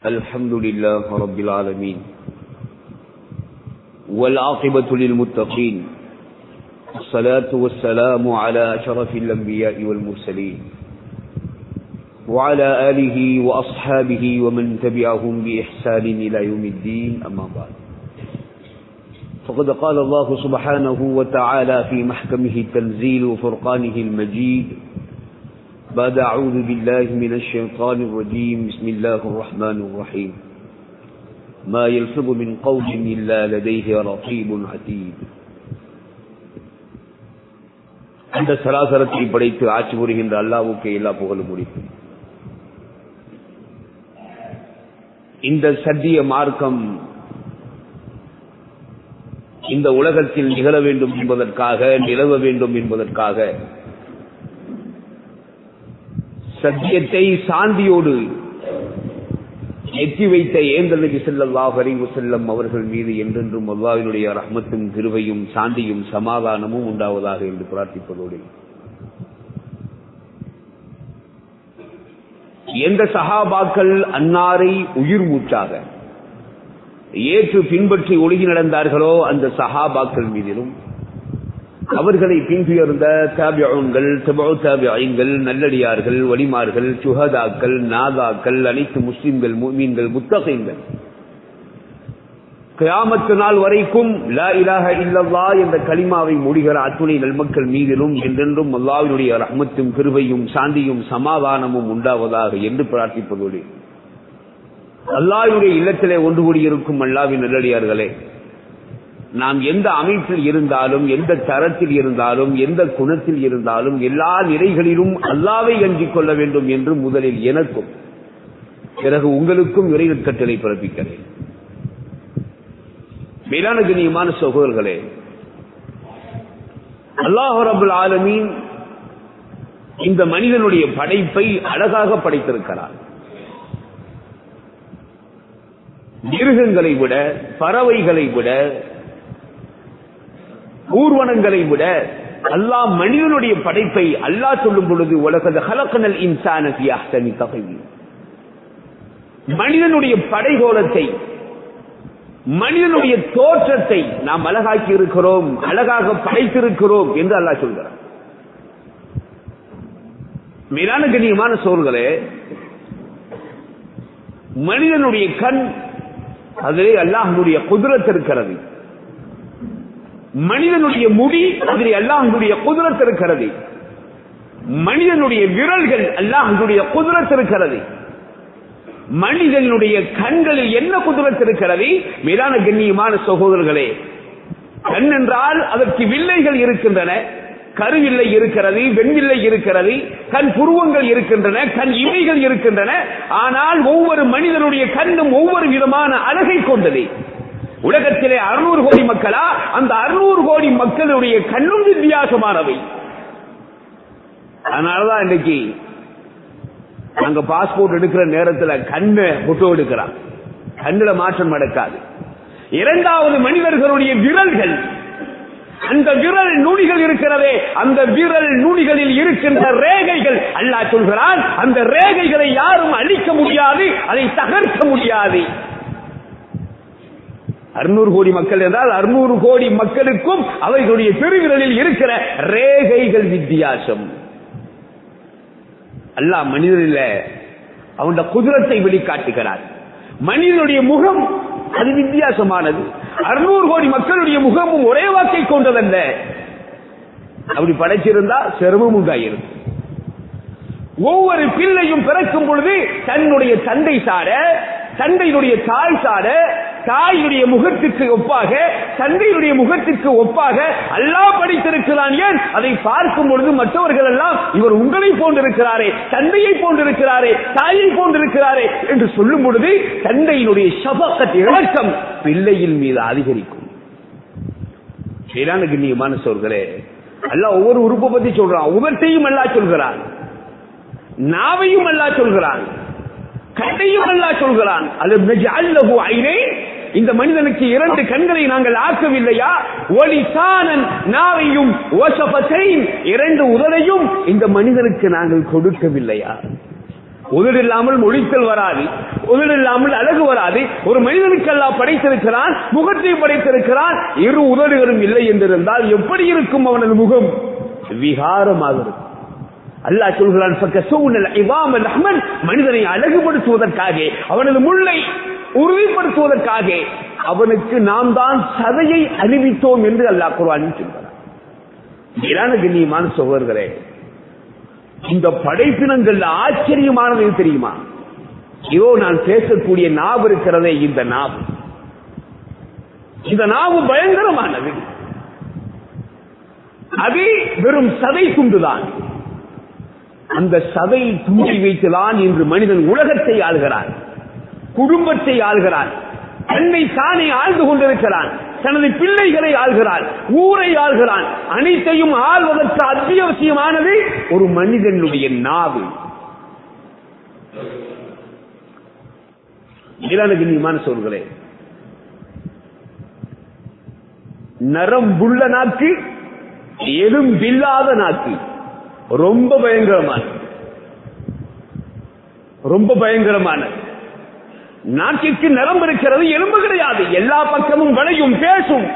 الحمد لله رب العالمين والعاقبة للمتقين الصلاة والسلام على أشرف الأنبياء والمرسلين وعلى آله وأصحابه ومن تبعهم بإحسان إلى يوم الدين أما بعد فقد قال الله سبحانه وتعالى في محكمه التنزيل وفرقانه المجيد بعد أعوذ بالله من الشيطان الرجيم بسم الله الرحمن الرحيم ما يلفظ من قول إلا لديه رقيب عتيد அந்த சராசரத்தை படைத்து ஆட்சி புரிகின்ற அல்லாவுக்கு எல்லா புகழும் முடிக்கும் இந்த சத்திய மார்க்கம் இந்த உலகத்தில் நிகழ வேண்டும் என்பதற்காக நிலவ வேண்டும் என்பதற்காக சத்தியத்தை சாந்தியோடு எத்தி வைத்த ஏந்தல் நபி ஸல்லல்லாஹு அலைஹி வஸல்லம் அவர்கள் மீது என்றென்றும் அல்லாஹ்வினுடைய ரஹ்மத்தும் கிருபையும் சாந்தியும் சமாதானமும் உண்டாவதாக என்று பிரார்த்திப்பதோடு எந்த சஹாபாக்கள் அன்னாரை உயிர் மூச்சாக ஏற்று பின்பற்றி ஒழுகி நடந்தார்களோ அந்த சஹாபாக்கள் மீதிலும் அவர்களை பின்துயர்ந்த தாபியங்கள் தாபியங்கள் நல்லடியார்கள் வலிமார்கள் சுஹதாக்கள் நாதாக்கள் அனைத்து முஸ்லிம்கள் மீன்கள் முத்தகைங்கள் கயாமத்து நாள் வரைக்கும் லா இலாக இல்லல்லா என்ற களிமாவை முடிகிற அத்துணை நல்மக்கள் மீதிலும் என்றென்றும் அல்லாவினுடைய ரஹ்மத்தும் கிருபையும் சாந்தியும் சமாதானமும் உண்டாவதாக என்று பிரார்த்திப்பதோடு அல்லாவினுடைய இல்லத்திலே ஒன்று கூடியிருக்கும் அல்லாவின் நல்லடியார்களே நாம் எந்த அமைப்பில் இருந்தாலும் எந்த தரத்தில் இருந்தாலும் எந்த குணத்தில் இருந்தாலும் எல்லா நிலைகளிலும் அல்லாவை அஞ்சிக் கொள்ள வேண்டும் என்று முதலில் எனக்கும் பிறகு உங்களுக்கும் இறைவற்கட்டளை பிறப்பிக்கிறேன் மேலான கண்ணியமான சகோதரர்களே அல்லாஹ் ரபுல் ஆலமீன் இந்த மனிதனுடைய படைப்பை அழகாக படைத்திருக்கிறார் மிருகங்களை விட பறவைகளை விட ஊர்வனங்களை விட அல்லாஹ் மனிதனுடைய படைப்பை அல்லாஹ் சொல்லும் பொழுது உலகத ஹலக்கனல் இன்சான தகவி மனிதனுடைய படைகோலத்தை மனிதனுடைய தோற்றத்தை நாம் அழகாக்கி இருக்கிறோம் அழகாக படைத்திருக்கிறோம் என்று அல்லாஹ் சொல்கிறார் மேலான கண்ணியமான சோர்களே மனிதனுடைய கண் அதிலே அல்லாஹனுடைய குதிரத் இருக்கிறது மனிதனுடைய முடி அதில் அல்லாஹுடைய குதிரத் இருக்கிறது மனிதனுடைய விரல்கள் அல்லாஹுடைய குதிரத் இருக்கிறது மனிதனுடைய கண்களில் என்ன குதிரத் இருக்கிறது மேலான கண்ணியமான சகோதரர்களே கண் என்றால் அதற்கு வில்லைகள் இருக்கின்றன கருவில்லை இருக்கிறது வெண்வில்லை இருக்கிறது கண் புருவங்கள் இருக்கின்றன கண் இமைகள் இருக்கின்றன ஆனால் ஒவ்வொரு மனிதனுடைய கண்ணும் ஒவ்வொரு விதமான அழகை கொண்டது உலகத்திலே அறுநூறு கோடி மக்களா அந்த அறுநூறு கோடி மக்களுடைய கண்ணும் வித்தியாசமானவை அதனாலதான் இன்னைக்கு அங்க பாஸ்போர்ட் எடுக்கிற நேரத்தில் கண்ணை புட்டோ எடுக்கிறான் கண்ணுல மாற்றம் நடக்காது இரண்டாவது மனிதர்களுடைய விரல்கள் அந்த விரல் நுனிகள் இருக்கிறதே அந்த விரல் நுனிகளில் இருக்கின்ற ரேகைகள் அல்லா சொல்கிறான் அந்த ரேகைகளை யாரும் அழிக்க முடியாது அதை தகர்க்க முடியாது அறுநூறு கோடி மக்கள் என்றால் அறுநூறு கோடி மக்களுக்கும் அவர்களுடைய பெருவிரலில் இருக்கிற ரேகைகள் வித்தியாசம் அல்லா மனிதனில் அவனுடைய குதிரத்தை வெளிக்காட்டுகிறார் மனிதனுடைய முகம் அது வித்தியாசமானது அறுநூறு கோடி மக்களுடைய முகமும் ஒரே வாக்கை கொண்டதல்ல அப்படி படைச்சிருந்தா சிரமம் உண்டாயிருக்கும் ஒவ்வொரு பிள்ளையும் பிறக்கும் பொழுது தன்னுடைய தந்தை சார தந்தையினுடைய தாய் சார தாயினுடைய முகத்துக்கு ஒப்பாக தந்தையுடைய முகத்துக்கு ஒப்பாக அல்லா படித்திருக்கிறான் ஏன் அதை பார்க்கும் பொழுது மற்றவர்கள் எல்லாம் இவர் உங்களை போன்றிருக்கிறாரே தந்தையை போன்றிருக்கிறாரே தாயை போன்றிருக்கிறாரே என்று சொல்லும் பொழுது தந்தையினுடைய சபக்கத் இழக்கம் பிள்ளையின் மீது அதிகரிக்கும் கண்ணியமான சொல்களே அல்ல ஒவ்வொரு உறுப்பை பத்தி சொல்றான் உதட்டையும் அல்லா சொல்கிறான் நாவையும் அல்லா சொல்கிறான் கண்ணையும் அல்லா சொல்கிறான் அது ஐனே இந்த மனிதனுக்கு இரண்டு கண்களை நாங்கள் ஆக்கவில்லையா ஒலிசானன் நாவையும் ஓசபத்தையும் இரண்டு உதலையும் இந்த மனிதனுக்கு நாங்கள் கொடுக்கவில்லையா உதடு இல்லாமல் மொழித்தல் வராது உதடு இல்லாமல் அழகு வராது ஒரு மனிதனுக்கு எல்லாம் படைத்திருக்கிறான் முகத்தை படைத்திருக்கிறான் இரு உதடுகளும் இல்லை என்றிருந்தால் எப்படி இருக்கும் அவனது முகம் விகாரமாக இருக்கும் அல்லாஹ் சொல்கிறான் ஃபக்கசூனல் இவாமல் அஹ்மன் மனிதனை அழகுபடுத்துவதற்காக அவனது முள்ளை உறுதிப்படுத்துவதற்காக அவனுக்கு நாம் தான் சதையை அறிவித்தோம் என்று அல்லாஹ் குர்ஆனில் சொல்கிறான் மேலான கண்ணியமான சகோதரர்களே இந்த படைப்பினங்கள் ஆச்சரியமானது எது தெரியுமா இதோ நான் பேசக்கூடிய நாவு இருக்கிறதே இந்த நாவு இந்த நாவு பயங்கரமானது அது வெறும் சதை துண்டுதான் அந்த சதை துண்டி வைத்துதான் இன்று மனிதன் உலகத்தை ஆள்கிறான் குடும்பத்தை ஆள்கிறான் தன்னை தானே ஆழ்ந்து கொண்டிருக்கிறான் தனது பிள்ளைகளை ஆள்கிறான் ஊரை ஆள்கிறான் அனைத்தையும் ஆள்வதற்கு அத்தியாவசியமானது ஒரு மனிதனுடைய நாவு நீமான சொல்களே நரம்புள்ள நாக்கு எலும்பில்லாத நாக்கு ரொம்ப பயங்கரமான ரொம்ப பயங்கரமான நாட்டிற்கு நரம்பு இருக்கிறது எலும்பு கிடையாது எல்லா பக்கமும் வளையும் பேசும்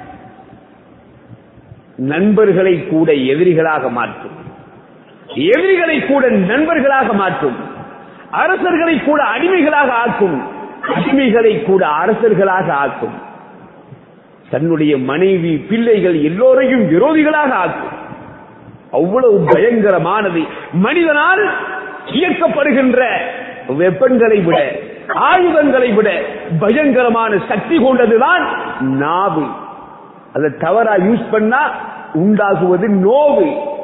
நண்பர்களை கூட எதிரிகளாக மாற்றும் எதிரிகளை கூட நண்பர்களாக மாற்றும் அரசர்களை கூட அடிமைகளாக ஆக்கும் அடிமைகளை கூட அரசர்களாக ஆக்கும் தன்னுடைய மனைவி பிள்ளைகள் எல்லோரையும் விரோதிகளாக ஆக்கும் அவ்வளவு பயங்கரமானது மனிதனால் இயக்கப்படுகின்ற வெப்பன்களை விட ஆயுதங்களை விட பயங்கரமான சக்தி கொண்டதுதான் நாவு அதை தவறா யூஸ் பண்ணா உண்டாகுவது நோவு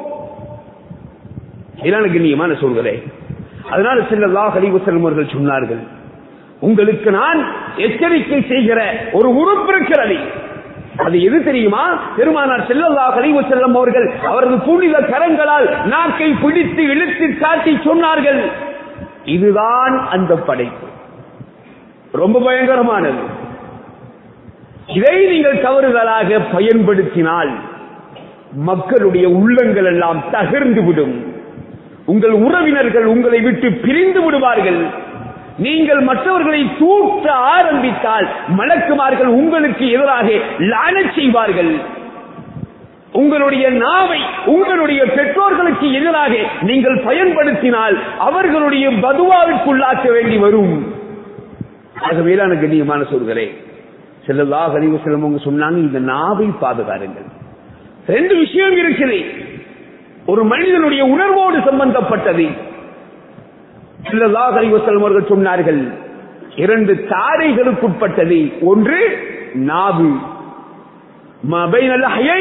எனக்கு நீயமான சொல்கிறேன் அதனால செல்லல்லா கழிவு செல்வர்கள் சொன்னார்கள் உங்களுக்கு நான் எச்சரிக்கை செய்கிற ஒரு உறுப்பு இருக்கிறது அது எது தெரியுமா பெருமானார் செல்லல்லா கழிவு செல்லும் அவர்கள் அவரது புனித கரங்களால் நாக்கை பிடித்து இழுத்து காட்டி சொன்னார்கள் இதுதான் அந்த படைப்பு ரொம்ப பயங்கரமானது இதை நீங்கள் தவறுதலாக பயன்படுத்தினால் மக்களுடைய உள்ளங்கள் எல்லாம் தகர்ந்து விடும் உங்கள் உறவினர்கள் உங்களை விட்டு பிரிந்து விடுவார்கள் நீங்கள் மற்றவர்களை தூட்ட ஆரம்பித்தால் மலக்குமார்கள் உங்களுக்கு எதிராக லானச் செய்வார்கள் உங்களுடைய நாவை உங்களுடைய பெற்றோர்களுக்கு எதிராக நீங்கள் பயன்படுத்தினால் அவர்களுடைய பதுவாவிற்குள்ளாக்க வேண்டி வரும் ஆக மேலான கண்ணியமான சொல்கிறேன் செல்லல்லா கனிவு செல்லவங்க சொன்னாங்க இந்த நாவை பாதுகாருங்கள் ரெண்டு விஷயம் இருக்குது ஒரு மனிதனுடைய உணர்வோடு சம்பந்தப்பட்டது செல்லல்லா கனிவு செல்வர்கள் சொன்னார்கள் இரண்டு தாரைகளுக்குட்பட்டது ஒன்று நாவு மபைனல்ஹையை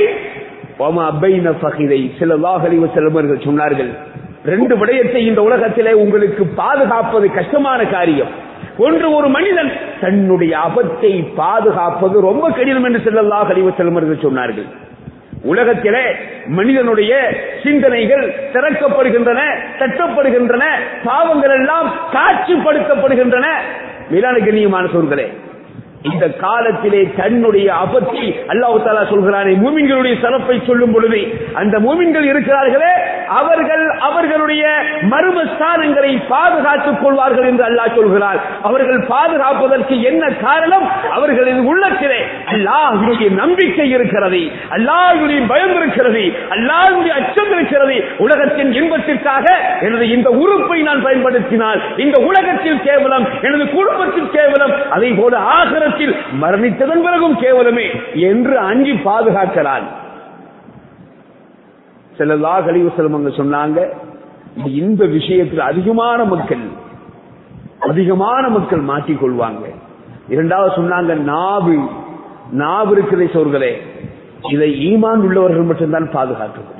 செல்வர்கள் சொன்னார்கள் ரெண்டு விடயத்தை இந்த உலகத்திலே உங்களுக்கு பாதுகாப்பது கஷ்டமான காரியம் ஒன்று ஒரு மனிதன் தன்னுடைய அபத்தை பாதுகாப்பது ரொம்ப கடினம் என்று செல்லல்லா கழிவு செல்வர்கள் சொன்னார்கள் உலகத்திலே மனிதனுடைய சிந்தனைகள் திறக்கப்படுகின்றன தட்டப்படுகின்றன பாவங்கள் எல்லாம் காட்சிப்படுத்தப்படுகின்றன மேலான கண்ணியமான சொல்களே இந்த காலத்திலே தன்னுடைய அபத்தை அல்லாஹு தாலா சொல்கிறானே மூமின்களுடைய சிறப்பை சொல்லும் பொழுது அந்த மூமின்கள் இருக்கிறார்களே அவர்கள் அவர்களுடைய மர்ம ஸ்தானங்களை பாதுகாத்துக் கொள்வார்கள் என்று அல்லாஹ் சொல்கிறார் அவர்கள் பாதுகாப்பதற்கு என்ன காரணம் அவர்களின் உள்ளத்திலே அல்லாஹுடைய நம்பிக்கை இருக்கிறது அல்லாஹுடைய பயம் இருக்கிறது அல்லாஹுடைய அச்சம் இருக்கிறது உலகத்தின் இன்பத்திற்காக எனது இந்த உறுப்பை நான் பயன்படுத்தினால் இந்த உலகத்தில் கேவலம் எனது குடும்பத்தில் கேவலம் அதை போல ஆகிற உலகத்தில் மரணித்ததன் பிறகும் கேவலமே என்று அஞ்சி பாதுகாக்கிறான் சிலதா கழிவு செல்வங்க சொன்னாங்க இந்த விஷயத்தில் அதிகமான மக்கள் அதிகமான மக்கள் மாட்டிக்கொள்வாங்க இரண்டாவது சொன்னாங்க நாவு நாவு இருக்கிறதை சொல்களே இதை ஈமான் உள்ளவர்கள் மட்டும்தான் பாதுகாக்க முடியும்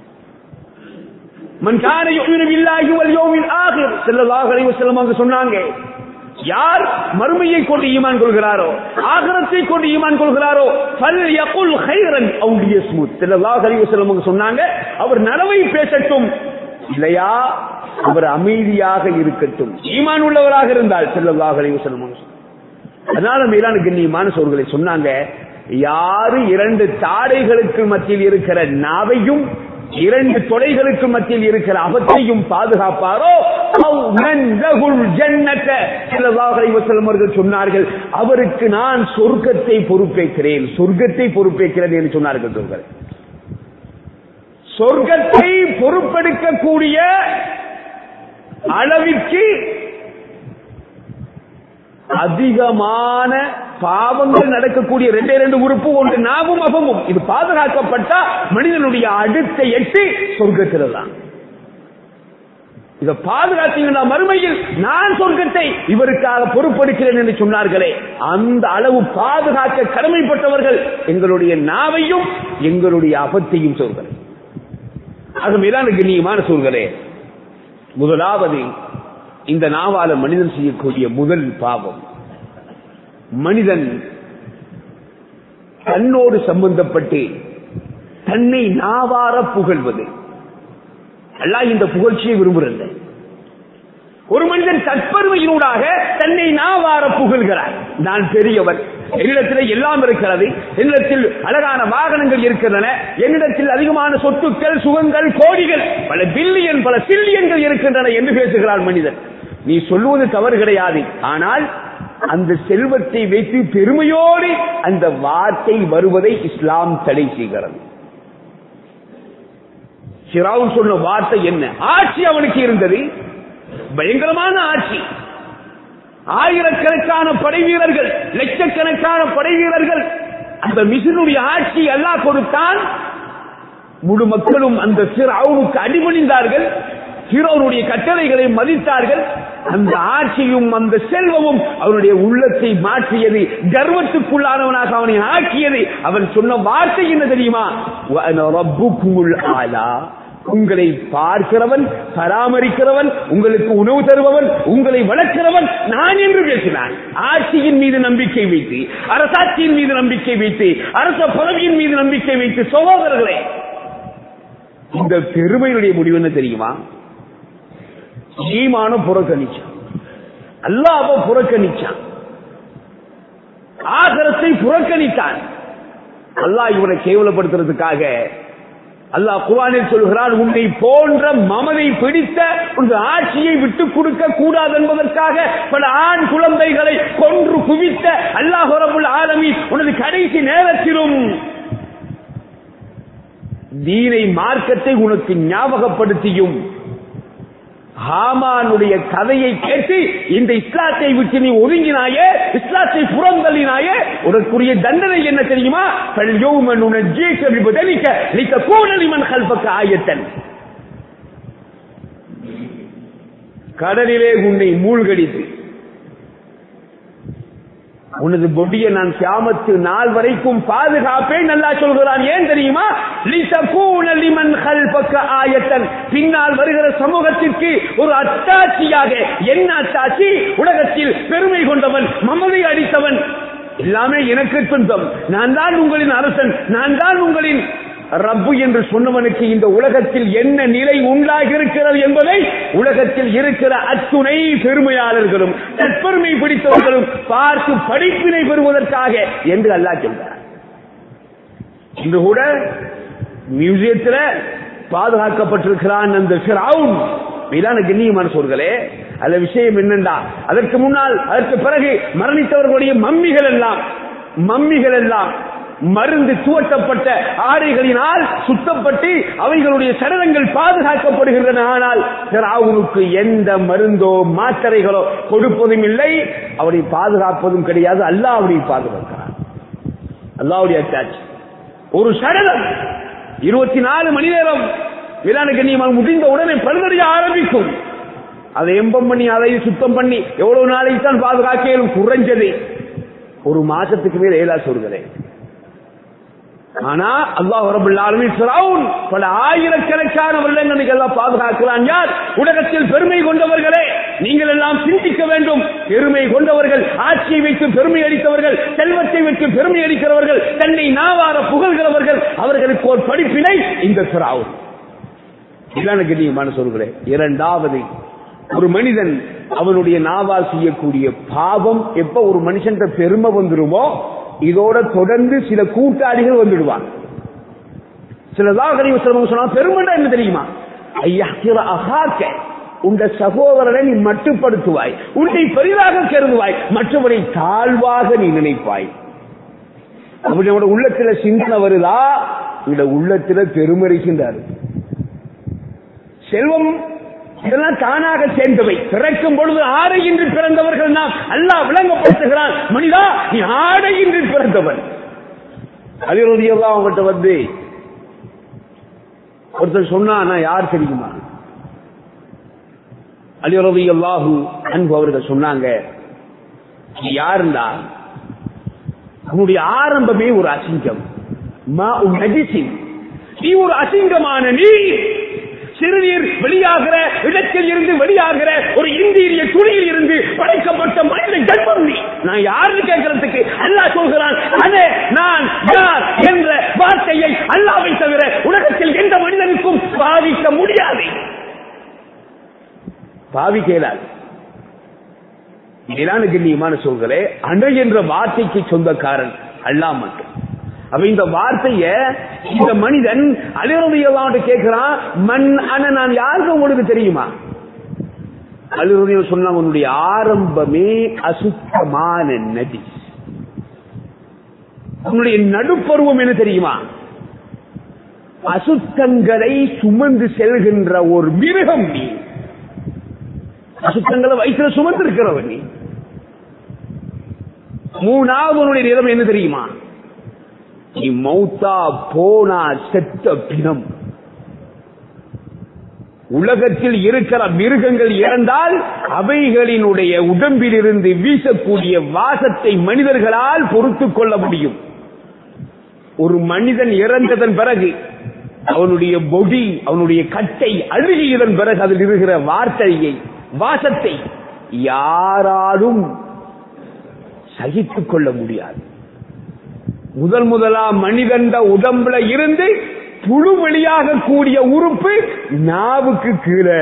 மன்கான இல்லாஹி வல் யோமில் ஆகிர் செல்லல்லாஹு அலைஹி வஸல்லம் சொன்னாங்க யார் மறுமையை கொண்டு ஈமான் கொள்கிறாரோ ஆகரத்தை கொண்டு ஈமான் கொள்கிறாரோ பல் யகுல் ஹைரன் அவு யஸ்முத் ஸல்லல்லாஹு அலைஹி வஸல்லம் சொன்னாங்க அவர் நலவை பேசட்டும் இல்லையா அவர் அமைதியாக இருக்கட்டும் ஈமான் உள்ளவராக இருந்தால் ஸல்லல்லாஹு அலைஹி வஸல்லம் அதனால மேலான கண்ணியமான சோர்களை சொன்னாங்க யாரு இரண்டு தாடைகளுக்கு மத்தியில் இருக்கிற நாவையும் இரண்டு தொலைகளுக்கு மத்தியில் இருக்கிற அவற்றையும் பாதுகாப்பாரோ அவ் மன்லகுல் ஜன்னத ஸல்லல்லாஹு அலைஹி வஸல்லம் அவர்கள் சொன்னார்கள் அவருக்கு நான் சொர்க்கத்தை பொறுப்பேற்கிறேன் சொர்க்கத்தை பொறுப்பேற்கிறேன் என்று சொன்னார்கள் சொல்கிறேன் சொர்க்கத்தை பொறுப்பெடுக்கக்கூடிய அளவிற்கு அதிகமான பாவங்கள் நடக்கக்கூடிய ரெண்டே ரெண்டு உறுப்பு ஒன்று நாவும் அகமும் இது பாதுகாக்கப்பட்டா மனிதனுடைய அடுத்த எட்டு சொர்க்கத்தில் தான் இதை பாதுகாத்தீங்கன்னா மறுமையில் நான் சொர்க்கத்தை இவருக்காக பொறுப்பெடுக்கிறேன் என்று சொன்னார்களே அந்த அளவு பாதுகாக்க கடமைப்பட்டவர்கள் எங்களுடைய நாவையும் எங்களுடைய அபத்தையும் சொல்கிறேன் ஆக மேலான கண்ணியமான சொல்கிறேன் முதலாவது இந்த நாவால மனிதன் செய்யக்கூடிய முதல் பாவம் மனிதன் தன்னோடு சம்பந்தப்பட்டு தன்னை நாவார புகழ்வது அல்லாஹ் இந்த புகழ்ச்சியை விரும்புகிறது ஒரு மனிதன் தற்பெருமையினூடாக தன்னை நாவார புகழ்கிறார் நான் பெரியவர் என்னிடத்தில் எல்லாம் இருக்கிறது என்னிடத்தில் அழகான வாகனங்கள் இருக்கின்றன என்னிடத்தில் அதிகமான சொத்துக்கள் சுகங்கள் கோடிகள் பல பில்லியன் பல சில்லியன்கள் இருக்கின்றன என்று பேசுகிறார் மனிதன் நீ சொல்லுவது தவறு கிடையாது ஆனால் அந்த செல்வத்தை வைத்து பெருமையோடு அந்த வார்த்தை வருவதை இஸ்லாம் தடை செய்கிறது சிராவும் சொன்ன வார்த்தை என்ன ஆட்சி அவனுக்கு இருந்தது பயங்கரமான ஆட்சி ஆயிரக்கணக்கான படை வீரர்கள் லட்சக்கணக்கான படை வீரர்கள் அந்த மிசினுடைய ஆட்சி எல்லாம் கொடுத்தான் முழு மக்களும் அந்த சிறாவுக்கு அடிபணிந்தார்கள் ஹீரோனுடைய கட்டளைகளை மதித்தார்கள் அந்த ஆட்சியும் அந்த செல்வமும் அவனுடைய உள்ளத்தை மாற்றியது கர்வத்துக்குள்ளானவனாக அவனை ஆக்கியது அவன் சொன்ன வார்த்தை என்ன தெரியுமா ரப்புக்குமுல் ஆலா உங்களை பார்க்கிறவன் பராமரிக்கிறவன் உங்களுக்கு உணவு தருபவன் உங்களை வளர்க்கிறவன் நான் என்று பேசினான் ஆட்சியின் மீது நம்பிக்கை வைத்து அரசாட்சியின் மீது நம்பிக்கை வைத்து அரச பதவியின் மீது நம்பிக்கை வைத்து சகோதரர்களே இந்த பெருமையுடைய முடிவு என்ன தெரியுமா ஈமானும் புறக்கணிச்சான் அல்லாஹ் புறக்கணிச்சான் ஆகரத்தை புறக்கணித்தான் அல்லாஹ் இவனை கேவலப்படுத்துறதுக்காக அல்லாஹ் குரானில் சொல்கிறான் உன்னை போன்ற மமதை பிடித்த உங்கள் ஆட்சியை விட்டுக் கொடுக்க கூடாது என்பதற்காக பல ஆண் குழந்தைகளை கொன்று குவித்த அல்லாஹ் ரபுல் ஆலமி உனது கடைசி நேரத்திலும் தீனை மார்க்கத்தை உனக்கு ஞாபகப்படுத்தியும் ஹாமானுடைய கதையை கேட்டு இந்த இஸ்லாத்தை விட்டு நீ ஒதுங்கினாயே இஸ்லாத்தை புறந்தள்ளினாயே உனக்குரிய தண்டனை என்ன தெரியுமா பல்யோமன் உனஜீக்க விபதலிக்க லிக்க கூடலிமன் கல்பக்க ஆயத்தன் கடலிலே உன்னை மூழ்கடித்து உனது பொடியை நான் கியாமத்து நாள் வரைக்கும் பாதுகாப்பேன் நல்லா சொல்கிறான் ஏன் தெரியுமா லிமன் கல்பக்க ஆயத்தன் பின்னால் வருகிற சமூகத்திற்கு ஒரு அத்தாட்சியாக என்ன அத்தாட்சி உலகத்தில் பெருமை கொண்டவன் மமதை அடித்தவன் எல்லாமே எனக்கு சொந்தம் நான் தான் உங்களின் அரசன் நான் தான் உங்களின் ரப்பு என்று சொன்னவனுக்கு இந்த உலகத்தில் என்ன நிலை உண்டாகி இருக்கிறது என்பதை உலகத்தில் இருக்கிற அத்துணை பெருமையாளர்களும் தற்பெருமை பிடித்தவர்களும் பார்த்து படிப்பினை பெறுவதற்காக என்று அல்லாஹ் சொல்கிறார் இன்று கூட மியூசியத்தில் பாதுகாக்கப்பட்டிருக்கிறான் அந்த ஃபிரவுன் மீதான கண்ணியமான சொற்களே அந்த விஷயம் என்னண்டா அதற்கு முன்னால் அதற்கு பிறகு மரணித்தவர்களுடைய மம்மிகள் எல்லாம் மம்மிகள் எல்லாம் மருந்து துவட்டப்பட்ட ஆடைகளினால் சுத்தப்பட்டு அவைகளுடைய சடலங்கள் பாதுகாக்கப்படுகின்றன ஆனால் அவனுக்கு எந்த மருந்தோ மாத்திரைகளோ கொடுப்பதும் இல்லை அவனை பாதுகாப்பதும் கிடையாது அல்லாஹ் அவனை பாதுகாக்கிறான் அல்லாவுடைய அட்டாச் ஒரு சடலம் இருபத்தி நாலு மணி நேரம் விழான கண்ணியமாக முடிந்த உடனே பழுதடைய ஆரம்பிக்கும் அதை எம்பம் பண்ணி அதை சுத்தம் பண்ணி எவ்வளவு நாளைக்கு தான் பாதுகாக்க குறைஞ்சது ஒரு மாசத்துக்கு மேல ஏலா சொல்கிறேன் ஆனா அல்லாஹ் ரபுல்லாலுமே சிராவுன் பல ஆயிரக்கணக்கான வருடங்களுக்கு எல்லாம் பாதுகாக்கிறான் யார் உலகத்தில் பெருமை கொண்டவர்களே நீங்கள் எல்லாம் சிந்திக்க வேண்டும் பெருமை கொண்டவர்கள் ஆட்சியை வைத்து பெருமை அளித்தவர்கள் செல்வத்தை வைத்து பெருமை அளிக்கிறவர்கள் தன்னை நாவார புகழ்கிறவர்கள் அவர்களுக்கு ஒரு படிப்பினை இந்த சிராவுன் இதான கண்ணியமான சொல்கிறேன் இரண்டாவது ஒரு மனிதன் அவனுடைய நாவால் செய்யக்கூடிய பாவம் எப்ப ஒரு மனுஷன் பெருமை வந்துருமோ இதோட தொடர்ந்து சில கூட்டாளிகள் வந்துடுவாங்க சில தாகரி சொன்னா பெருமண்டா என்ன தெரியுமா ஐயா அகாக்க உண்ட சகோதரனை நீ மட்டுப்படுத்துவாய் உன்னை பெரிதாக கருதுவாய் மற்றவரை தாழ்வாக நீ நினைப்பாய் அப்படி நம்முடைய உள்ளத்துல சிந்தனை வருதா இந்த உள்ளத்துல பெருமறிக்கின்றார் செல்வம் இதெல்லாம் தானாக சேர்ந்தவை பிறக்கும் பொழுது ஆடையின்றி பிறந்தவர்கள் நாம் அல்லாஹ் விளங்கப்படுத்துகிறான் மனிதா நீ ஆடையின்றி பிறந்தவன் அதிரதியெல்லாம் அவங்ககிட்ட வந்து ஒருத்தர் சொன்னா நான் யார் தெரியுமா அலிரதி அல்லாஹு அன்பு அவர்கள் சொன்னாங்க நீ யாருந்தா உன்னுடைய ஆரம்பமே ஒரு அசிங்கம் மா உன் நஜிசின் நீ ஒரு அசிங்கமான நீ சிறுநீர் வெளியாகிற இடத்தில் இருந்து வெளியாகிற ஒரு இந்திய துணியில் இருந்து படைக்கப்பட்ட மனித ஜன்மம் நீ நான் யாருன்னு கேட்கறதுக்கு அல்லாஹ் சொல்கிறான் அதே நான் யார் என்ற வார்த்தையை அல்லாவை தவிர உலகத்தில் எந்த மனிதனுக்கும் பாதிக்க முடியாது பாவிக்க இயலாது மேலான கண்ணியமான சொல்களே அணு என்ற வார்த்தைக்கு சொந்தக்காரன் அல்லா மட்டும் அப்ப இந்த வார்த்தைய இந்த மனிதன் அலிரதியெல்லாம் கேட்கிறான் மண் அன நான் யாருக்கு உங்களுக்கு தெரியுமா அலிரதிய சொன்னாங்க உன்னுடைய ஆரம்பமே அசுத்தமான நதி உன்னுடைய நடுப்பருவம் என்ன தெரியுமா அசுத்தங்களை சுமந்து செல்கின்ற ஒரு மிருகம் நீ அசுத்தங்களை வயிற்றுல சுமந்து இருக்கிறவன் நீ மூணாவது உன்னுடைய நிலம் என்ன தெரியுமா நீ மௌத்தா போனா செத்த பிணம் உலகத்தில் இருக்கிற மிருகங்கள் இறந்தால் அவைகளினுடைய உடம்பில் இருந்து வீசக்கூடிய வாசத்தை மனிதர்களால் பொறுத்துக் கொள்ள முடியும் ஒரு மனிதன் இறந்ததன் பிறகு அவனுடைய பொடி அவனுடைய கட்டை அழுகியதன் பிறகு அதில் இருக்கிற வார்த்தையை வாசத்தை யாராலும் சகித்துக் கொள்ள முடியாது முதல் முதலா மனிதண்ட உடம்புல இருந்து புழு வெளியாக கூடிய உறுப்பு நாவுக்கு கீழே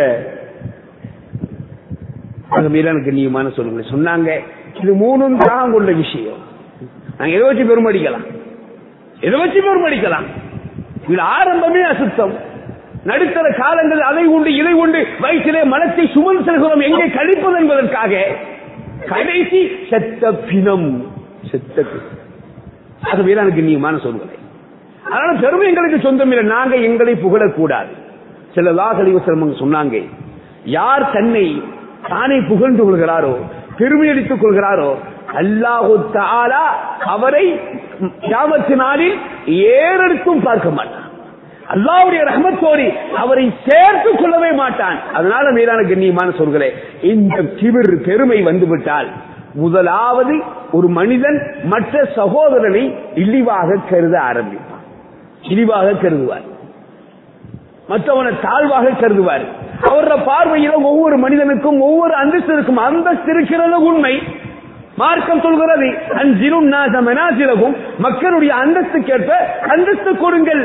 அது மீது எனக்கு நீமான சொல்லுங்க சொன்னாங்க இது மூணும் தான் கொண்ட விஷயம் நாங்க எதை வச்சு பெருமடிக்கலாம் எதை வச்சு பெருமடிக்கலாம் இது ஆரம்பமே அசுத்தம் நடுத்தர காலங்கள் அதை உண்டு இதை உண்டு வயிற்றிலே மனத்தை சுமந்து செல்கிறோம் எங்கே கழிப்பது என்பதற்காக கடைசி செத்த பிணம் செத்த பிணம் அது வீரான கண்ணியமான சொல்களை அதனால பெருமை எங்களுக்கு சொந்தம் இல்லை நாங்க எங்களை புகழக்கூடாது சில லாகலிவசரம் சொன்னாங்க யார் தன்னை தானே புகழ்ந்து கொள்கிறாரோ பெருமை அடித்துக் கொள்கிறாரோ அல்லாஹு தாலா அவரை யாமத்து நாளில் ஏறெடுத்தும் பார்க்க மாட்டான் அல்லாவுடைய ரஹமத்தோடி அவரை சேர்த்துக் கொள்ளவே மாட்டான் அதனால மேலான கண்ணியமான சொல்களே இந்த கிபிர் பெருமை வந்துவிட்டால் முதலாவது ஒரு மனிதன் மற்ற சகோதரனை இழிவாக கருத ஆரம்பிப்பான் இழிவாக கருதுவார் மற்றவனை தாழ்வாக கருதுவார் அவரோட பார்வையில ஒவ்வொரு மனிதனுக்கும் ஒவ்வொரு அந்தஸ்திற்கும் அந்தஸ்து இருக்கிறது உண்மை மார்க்கம் சொல்கிறது அஞ்சிலும் நாசமனாசிலகும் மக்களுடைய அந்தஸ்துக்கேற்ப அந்தஸ்து கொடுங்கள்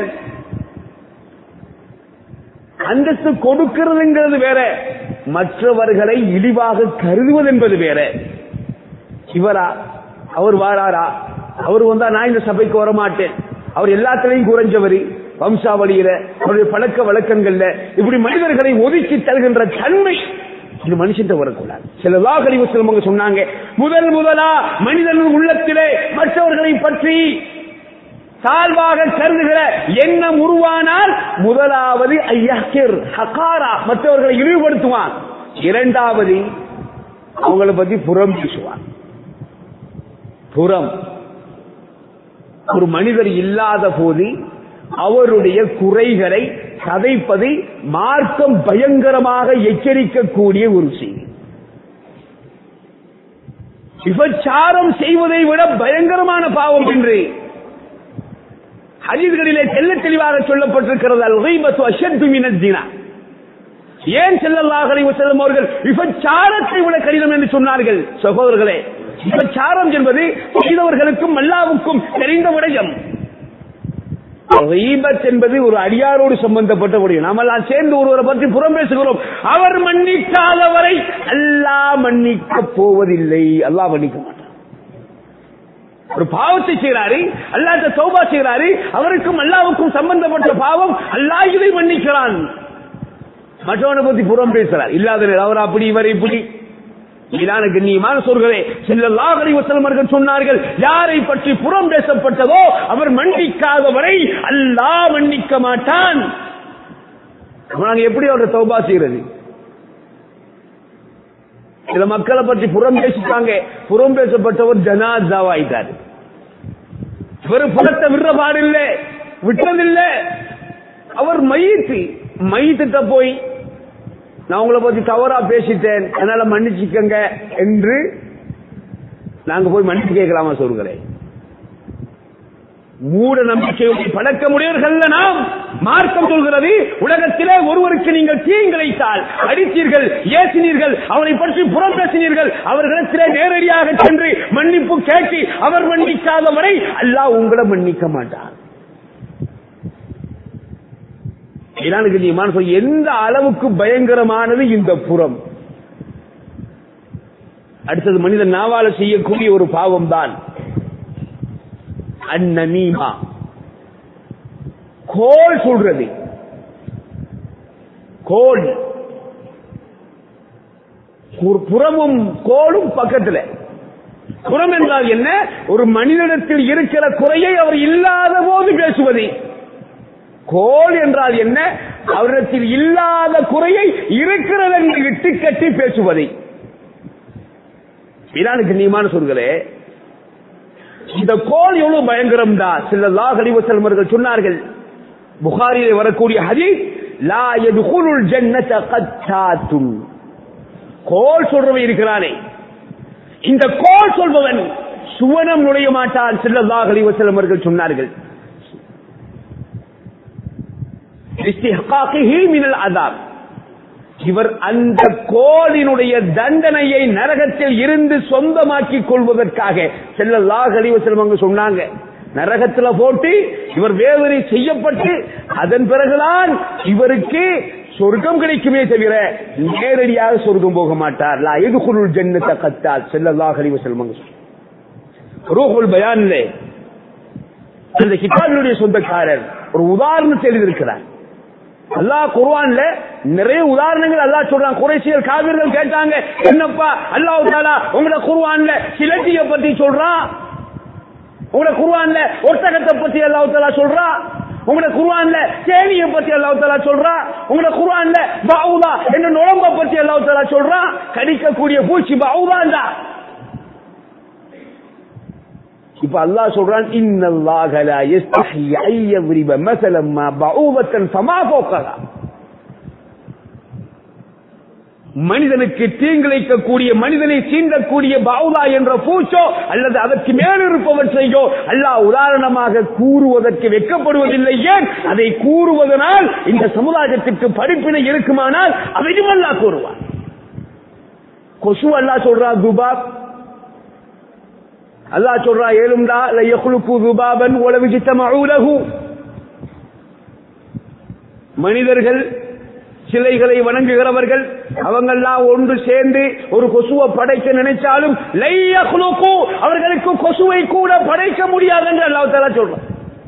அந்தஸ்து கொடுக்கிறதுங்கிறது வேற மற்றவர்களை இழிவாக கருதுவது என்பது வேற இவரா அவர் வாராரா அவர் வந்தா நான் இந்த சபைக்கு வர மாட்டேன் அவர் எல்லாத்திலையும் குறைஞ்சவர் வம்சாவளியில அவருடைய பழக்க வழக்கங்கள்ல இப்படி மனிதர்களை ஒதுக்கி தருகின்ற தன்மை இது மனுஷன் வரக்கூடாது சில லாகரிவு சிலவங்க சொன்னாங்க முதல் முதலா மனிதன் உள்ளத்திலே மற்றவர்களை பற்றி தாழ்வாக கருதுகிற எண்ணம் உருவானால் முதலாவது ஐயாக்கிர் ஹகாரா மற்றவர்களை இழிவுபடுத்துவான் இரண்டாவது அவங்கள பத்தி புறம் பேசுவான் புறம் ஒரு மனிதர் இல்லாத போது அவருடைய குறைகளை கதைப்பது மார்க்கம் பயங்கரமாக எச்சரிக்கக்கூடிய ஒரு செய்தி விபச்சாரம் செய்வதை விட பயங்கரமான பாவம் என்று ஹஜீஸ்களிலே தெல்ல தெளிவாக சொல்லப்பட்டிருக்கிறது அல் கைபத்து அஷத்து மினத்தினா ஏன் செல்லல்லாஹலை செல்லும் அவர்கள் விபச்சாரத்தை விட கடினம் என்று சொன்னார்கள் சகோதரர்களே விபச்சாரம் என்பது செய்தவர்களுக்கும் அல்லாவுக்கும் தெரிந்த விடயம் ரீபத் என்பது ஒரு அடியாரோடு சம்பந்தப்பட்ட முடியும் நாமெல்லாம் சேர்ந்து ஒருவரை பற்றி புறம் பேசுகிறோம் அவர் மன்னிக்காதவரை அல்லாஹ் மன்னிக்க போவதில்லை அல்லாஹ் மன்னிக்க மாட்டான் ஒரு பாவத்தை செய்கிறாரு அல்லாத சௌபா செய்கிறாரு அவருக்கும் அல்லாவுக்கும் சம்பந்தப்பட்ட பாவம் அல்லாஹ் இதை மன்னிக்கிறான் மற்றவனை பத்தி புறம் பேசுறார் இல்லாத அவர் அப்படி இவர் இப்படி இதான கண்ணியமான சொல்கிறே செல்லல்லாஹ் அலைவசல்மர்கள் சொன்னார்கள் யாரை பற்றி புறம் பேசப்பட்டதோ அவர் மன்னிக்காதவரை அல்லாஹ் மன்னிக்க மாட்டான் நாங்க எப்படி அவரை தௌபா செய்யறது சில மக்களை பற்றி புறம் பேசிட்டாங்க புறம் பேசப்பட்டவர் ஜனாதாவாயிட்டாரு இவர் புறத்தை விடுற பாடில்லை விட்டதில்லை அவர் மயித்து மயித்திட்ட போய் நான் உங்களை பத்தி தவறா பேசிட்டேன் அதனால மன்னிச்சுக்கங்க என்று நாங்க போய் மன்னிச்சு கேட்கலாமா சொல்கிறேன் மூட நம்பிக்கையுடைய பழக்க முடியவர்கள் நாம் மார்க்கம் சொல்கிறது உலகத்திலே ஒருவருக்கு நீங்கள் தீங்கிழைத்தால் அடித்தீர்கள் ஏசினீர்கள் அவரை பற்றி புறம் பேசினீர்கள் அவர்களிடத்திலே நேரடியாக சென்று மன்னிப்பு கேட்டு அவர் மன்னிக்காத வரை அல்லாஹ் உங்களை மன்னிக்க மாட்டார் இரானுக்கு நீ மனசு எந்த அளவுக்கு பயங்கரமானது இந்த புறம் அடுத்தது மனிதன் நாவால செய்யக்கூடிய ஒரு பாவம் தான் அந்நமீமா கோல் சொல்றது கோல் புறமும் கோலும் பக்கத்துல புறம் என்றால் என்ன ஒரு மனிதனிடத்தில் இருக்கிற குறையை அவர் இல்லாத போது பேசுவது கோல் என்றால் என்ன அவரிடத்தில் இல்லாத குறையை இருக்கிறதென்று இட்டு கட்டி பேசுவதை இதானுக்கு நீமான சொல்கிறே இந்த கோல் எவ்வளவு பயங்கரம் தான் சில லா கழிவு செல்வர்கள் சொன்னார்கள் புகாரிலே வரக்கூடிய ஹதி லா எதுகுலுள் ஜன்னத கத்தாத்துன் கோல் சொல்றவன் இருக்கிறானே இந்த கோல் சொல்பவன் சுவனம் நுழைய மாட்டான் சில்லல்லா கழிவு செல்வர்கள் சொன்னார்கள் இவர் அந்த கோலினுடைய தண்டனையை நரகத்தில் இருந்து சொந்தமாக்கிக் கொள்வதற்காக செல்லல்லா கழிவு செல்வங்க சொன்னாங்க நரகத்துல போட்டு இவர் வேதனை செய்யப்பட்டு அதன் பிறகுதான் இவருக்கு சொர்க்கம் கிடைக்குமே தவிர நேரடியாக சொர்க்கம் போக மாட்டார் லா எதுகுருள் ஜன்னத்தை கத்தால் செல்லல்லா கழிவு செல்வங்க ரூஹுல் பயான்லே அந்த கிதாபினுடைய சொந்தக்காரர் ஒரு உதாரணத்தை எழுதியிருக்கிறார் அல்லா குர்வான்ல நிறைய உதாரணங்கள் அல்லா சொல்றான் குறைசியல் காவிர்கள் கேட்டாங்க என்னப்பா அல்லாஹ் தாலா உங்களோட குர்வான்ல சிலட்டிய பத்தி சொல்றான் உங்களோட குர்வான்ல ஒட்டகத்தை பத்தி அல்லாஹ் தாலா சொல்றான் உங்களோட குர்வான்ல சேனிய பத்தி அல்லாஹ் தாலா சொல்றான் உங்களோட குர்வான்ல பாவுதா என்ன நுழம்ப பத்தி அல்லாஹ் தாலா சொல்றான் கடிக்கக்கூடிய பூச்சி பாவுதான் தான் இப்ப அல்லாஹ் சொல்றான் இன்னல்லாஹ லா யஸ்தஹி அன் யضرب مثلا ما بعوضة فما فوقها மனிதனுக்கு தீங்கிழைக்கக்கூடிய மனிதனை சீண்டக்கூடிய பவுலா என்ற பூச்சோ அல்லது அதற்கு மேல் இருப்பவற்றையோ அல்லாஹ் உதாரணமாக கூறுவதற்கு வெட்கப்படுவதில்லை ஏன் அதை கூறுவதனால் இந்த சமுதாயத்திற்கு படிப்பினை இருக்குமானால் அதையும் அல்லாஹ் கூறுவார் கொசு அல்லாஹ் சொல்றா துபாப் அல்லா சொல்றா ஏழும்டா லயகுலுக்கு துபாபன் உலவிஜித்தமூலகு மனிதர்கள் சிலைகளை வணங்குகிறவர்கள் அவங்கெல்லாம் ஒன்று சேர்ந்து ஒரு கொசுவை படைக்க நினைச்சாலும் லையகுலுக்கு அவர்களுக்கு கொசுவை கூட படைக்க முடியாது என்று அல்லா தலா சொல்றான்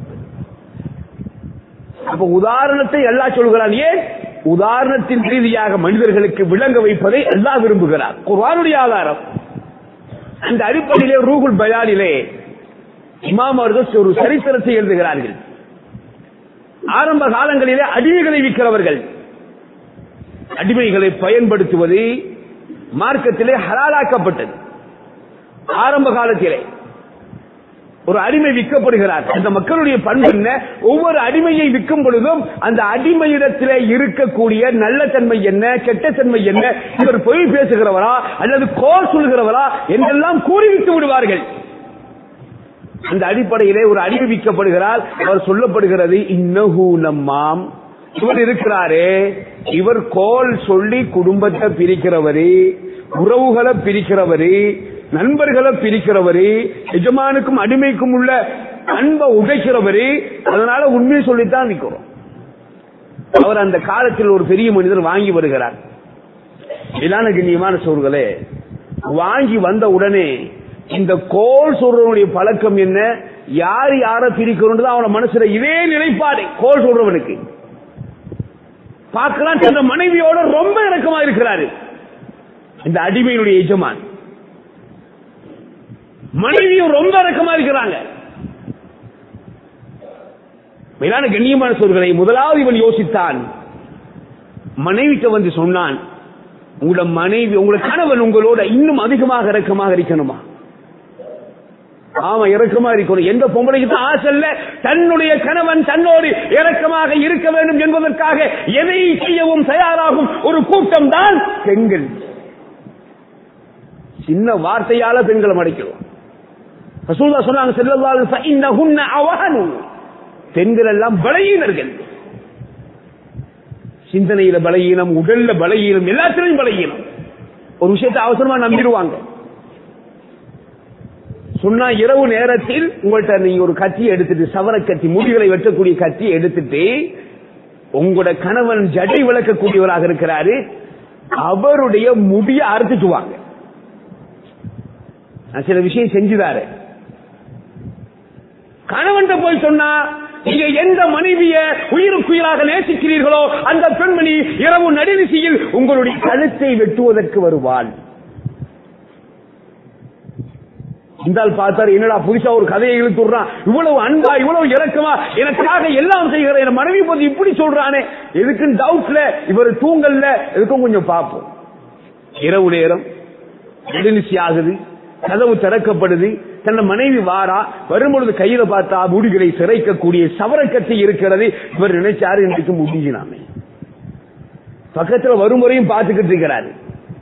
அப்ப உதாரணத்தை அல்லா சொல்கிறான் ஏன் உதாரணத்தின் ரீதியாக மனிதர்களுக்கு விளங்க வைப்பதை அல்லா விரும்புகிறார் குர்வானுடைய ஆதாரம் அந்த அடிப்படையிலே ரூகுல் பயானிலே இமாம் அவர்கள் ஒரு சரித்திரத்தை எழுதுகிறார்கள் ஆரம்ப காலங்களிலே அடிமைகளை விற்கிறவர்கள் அடிமைகளை பயன்படுத்துவது மார்க்கத்திலே ஹலாலாக்கப்பட்டது ஆரம்ப காலத்திலே ஒரு அடிமை விற்கப்படுகிறார் அந்த மக்களுடைய பண்பு என்ன ஒவ்வொரு அடிமையை விற்கும் பொழுதும் அந்த அடிமையிடத்திலே இருக்கக்கூடிய நல்ல தன்மை என்ன கெட்ட தன்மை என்ன இவர் பொய் பேசுகிறவரா அல்லது கோல் சொல்கிறவரா என்றெல்லாம் கூறிவிட்டு விடுவார்கள் அந்த அடிப்படையிலே ஒரு அடிமை விற்கப்படுகிறார் அவர் சொல்லப்படுகிறது இன்னஹூ நம்மாம் இவர் இருக்கிறாரே இவர் கோல் சொல்லி குடும்பத்தை பிரிக்கிறவரு உறவுகளை பிரிக்கிறவரு நண்பர்களை பிரிக்கிறவரு எஜமானுக்கும் அடிமைக்கும் உள்ள அன்பை உடைக்கிறவரு அதனால உண்மையை சொல்லித்தான் நிற்கிறோம் அவர் அந்த காலத்தில் ஒரு பெரிய மனிதர் வாங்கி வருகிறார் இதான கண்ணியமான சோர்களே வாங்கி வந்த உடனே இந்த கோல் சொல்றவனுடைய பழக்கம் என்ன யார் யார பிரிக்கணும் அவன மனசுல இதே நிலைப்பாடு கோல் சொல்றவனுக்கு பார்க்கலாம் தன் மனைவியோட ரொம்ப இறக்கமா இருக்கிறாரு இந்த அடிமையினுடைய எஜமான் மனைவியும் ரொம்ப இறக்கமா இருக்கிறாங்க மேலான கண்ணியமான சொல்களை முதலாவது இவன் யோசித்தான் மனைவிட்ட வந்து சொன்னான் உங்களோட மனைவி உங்களோட கணவன் உங்களோட இன்னும் அதிகமாக இறக்கமாக இருக்கணுமா ஆமா இறக்கமா இருக்கணும் எந்த பொம்பளைக்கு தான் ஆசை இல்ல தன்னுடைய கணவன் தன்னோடு இறக்கமாக இருக்க வேண்டும் என்பதற்காக எதை செய்யவும் தயாராகும் ஒரு கூட்டம் தான் பெண்கள் சின்ன வார்த்தையால பெண்களை மடைக்கிறோம் ரசூல்லா சொன்னாங்க செல்லல்லாஹு அவஹனு பெண்கள் எல்லாம் பலகீனர்கள் சிந்தனையில பலகீனம் உடல்ல பலகீனம் எல்லாத்திலையும் பலகீனம் ஒரு விஷயத்தை அவசரமா நம்பிடுவாங்க சொன்னா இரவு நேரத்தில் உங்கள்கிட்ட நீங்க ஒரு கத்தியை எடுத்துட்டு சவர கத்தி முடிகளை வெட்டக்கூடிய கத்தியை எடுத்துட்டு உங்களோட கணவன் ஜடை விளக்கக்கூடியவராக இருக்கிறாரு அவருடைய முடிய அறுத்துட்டுவாங்க நான் சில விஷயம் செஞ்சுதாரு கணவன் போய் சொன்னா நீங்க எந்த மனைவிய உயிருக்குயிராக நேசிக்கிறீர்களோ அந்த பெண்மணி இரவு நடுநிசையில் உங்களுடைய கழுத்தை வெட்டுவதற்கு வருவாள் இந்தால் பார்த்தார் என்னடா புதுசா ஒரு கதையை இழுத்துறான் இவ்வளவு அன்பா இவ்வளவு இறக்கமா எனக்காக எல்லாம் செய்கிற என் மனைவி போது இப்படி சொல்றானே எதுக்குன்னு டவுட்ல இவர் தூங்கல்ல எதுக்கும் கொஞ்சம் பார்ப்போம் இரவு நேரம் நெடுநிசி ஆகுது கதவு திறக்கப்படுது தன்னை மனைவி வாரா வரும்பொழுது கையில பார்த்தா முடிகளை சிறைக்கக்கூடிய சவரக்கட்டி இருக்கிறது இவர் நினைச்சாரு இன்றைக்கு முடிஞ்சினாமே பக்கத்துல வருமுறையும் பார்த்துக்கிட்டு இருக்கிறாரு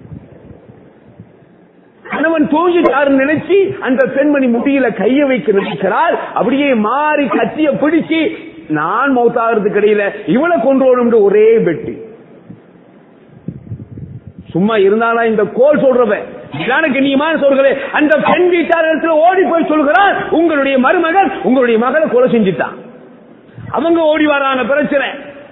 கணவன் தூங்கிட்டாரு நினைச்சு அந்த பெண்மணி முடியில கைய வைக்க நினைக்கிறார் அப்படியே மாறி கத்திய பிடிச்சு நான் மௌத்தாகிறதுக்கு இடையில இவளை கொண்டு வரணும் ஒரே வெட்டு சும்மா இருந்தாலா இந்த கோல் சொல்றவன் கண்ணியமான சொல்கிறே அந்த பெண் வீட்டாளர்கள் ஓடி போய் சொல்கிறான் உங்களுடைய மருமகன் உங்களுடைய மகளை கொலை செஞ்சுட்டான் அவங்க ஓடி வரான பிரச்சனை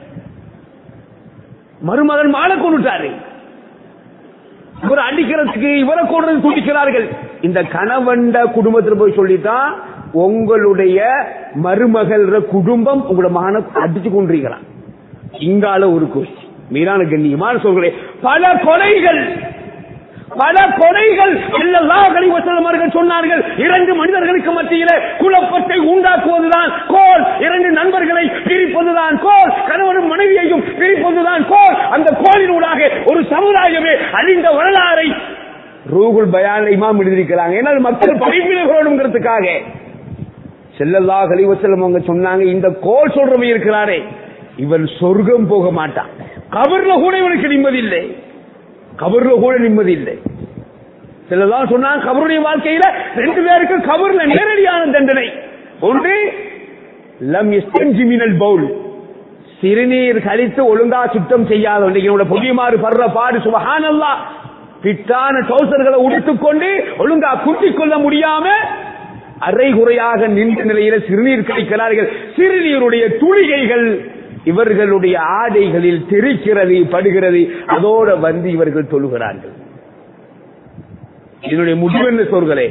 மருமகன் மாலை கொண்டுட்டாரு இவர் அடிக்கிறதுக்கு இவரை கொண்டு துடிக்கிறார்கள் இந்த கணவண்ட குடும்பத்தில் போய் சொல்லித்தான் உங்களுடைய மருமகள் குடும்பம் உங்களோட மகனை அடிச்சு கொண்டிருக்கிறான் இங்கால ஒரு கோஷி மீதான கண்ணியமான சொல்கிறேன் பல கொலைகள் பல கொலைகள் அவர்கள் சொன்னார்கள் இரண்டு மனிதர்களுக்கு மத்தியில குழப்பத்தை உண்டாக்குவதுதான் கோல் இரண்டு நண்பர்களை பிரிப்பதுதான் கோல் கணவனும் மனைவியையும் பிரிப்பதுதான் கோல் அந்த கோலினூடாக ஒரு சமுதாயமே அழிந்த வரலாறை ரூகுல் பயான் இமாம் எழுதியிருக்கிறாங்க ஏன்னா மக்கள் படிப்பினர்களோடுங்கிறதுக்காக செல்லல்லா கலிவசலம் அவங்க சொன்னாங்க இந்த கோல் சொல்றவன் இருக்கிறாரே இவன் சொர்க்கம் போக மாட்டான் கபர்ல கூட இவனுக்கு நிம்மதி இல்லை கபர்ல கூட நிம்மதி இல்லை சிலதான் சொன்னாங்க கபருடைய வாழ்க்கையில ரெண்டு பேருக்கு கபர்ல நேரடியான தண்டனை ஒன்று லம் மினல் பவுல் சிறுநீர் கழித்து ஒழுங்கா சுத்தம் செய்யாத என்னோட பொதியமாறு படுற பாடு சுபகானல்லா பிட்டான டவுசர்களை உடுத்துக்கொண்டு ஒழுங்கா குட்டிக் கொள்ள முடியாம அரை குறையாக நின்ற நிலையில சிறுநீர் கழிக்கிறார்கள் சிறுநீருடைய துளிகைகள் இவர்களுடைய ஆடைகளில் தெரிக்கிறது படுகிறது அதோட வந்து இவர்கள் தொழுகிறார்கள் இதனுடைய முடிவு என்ன சொல்கிறே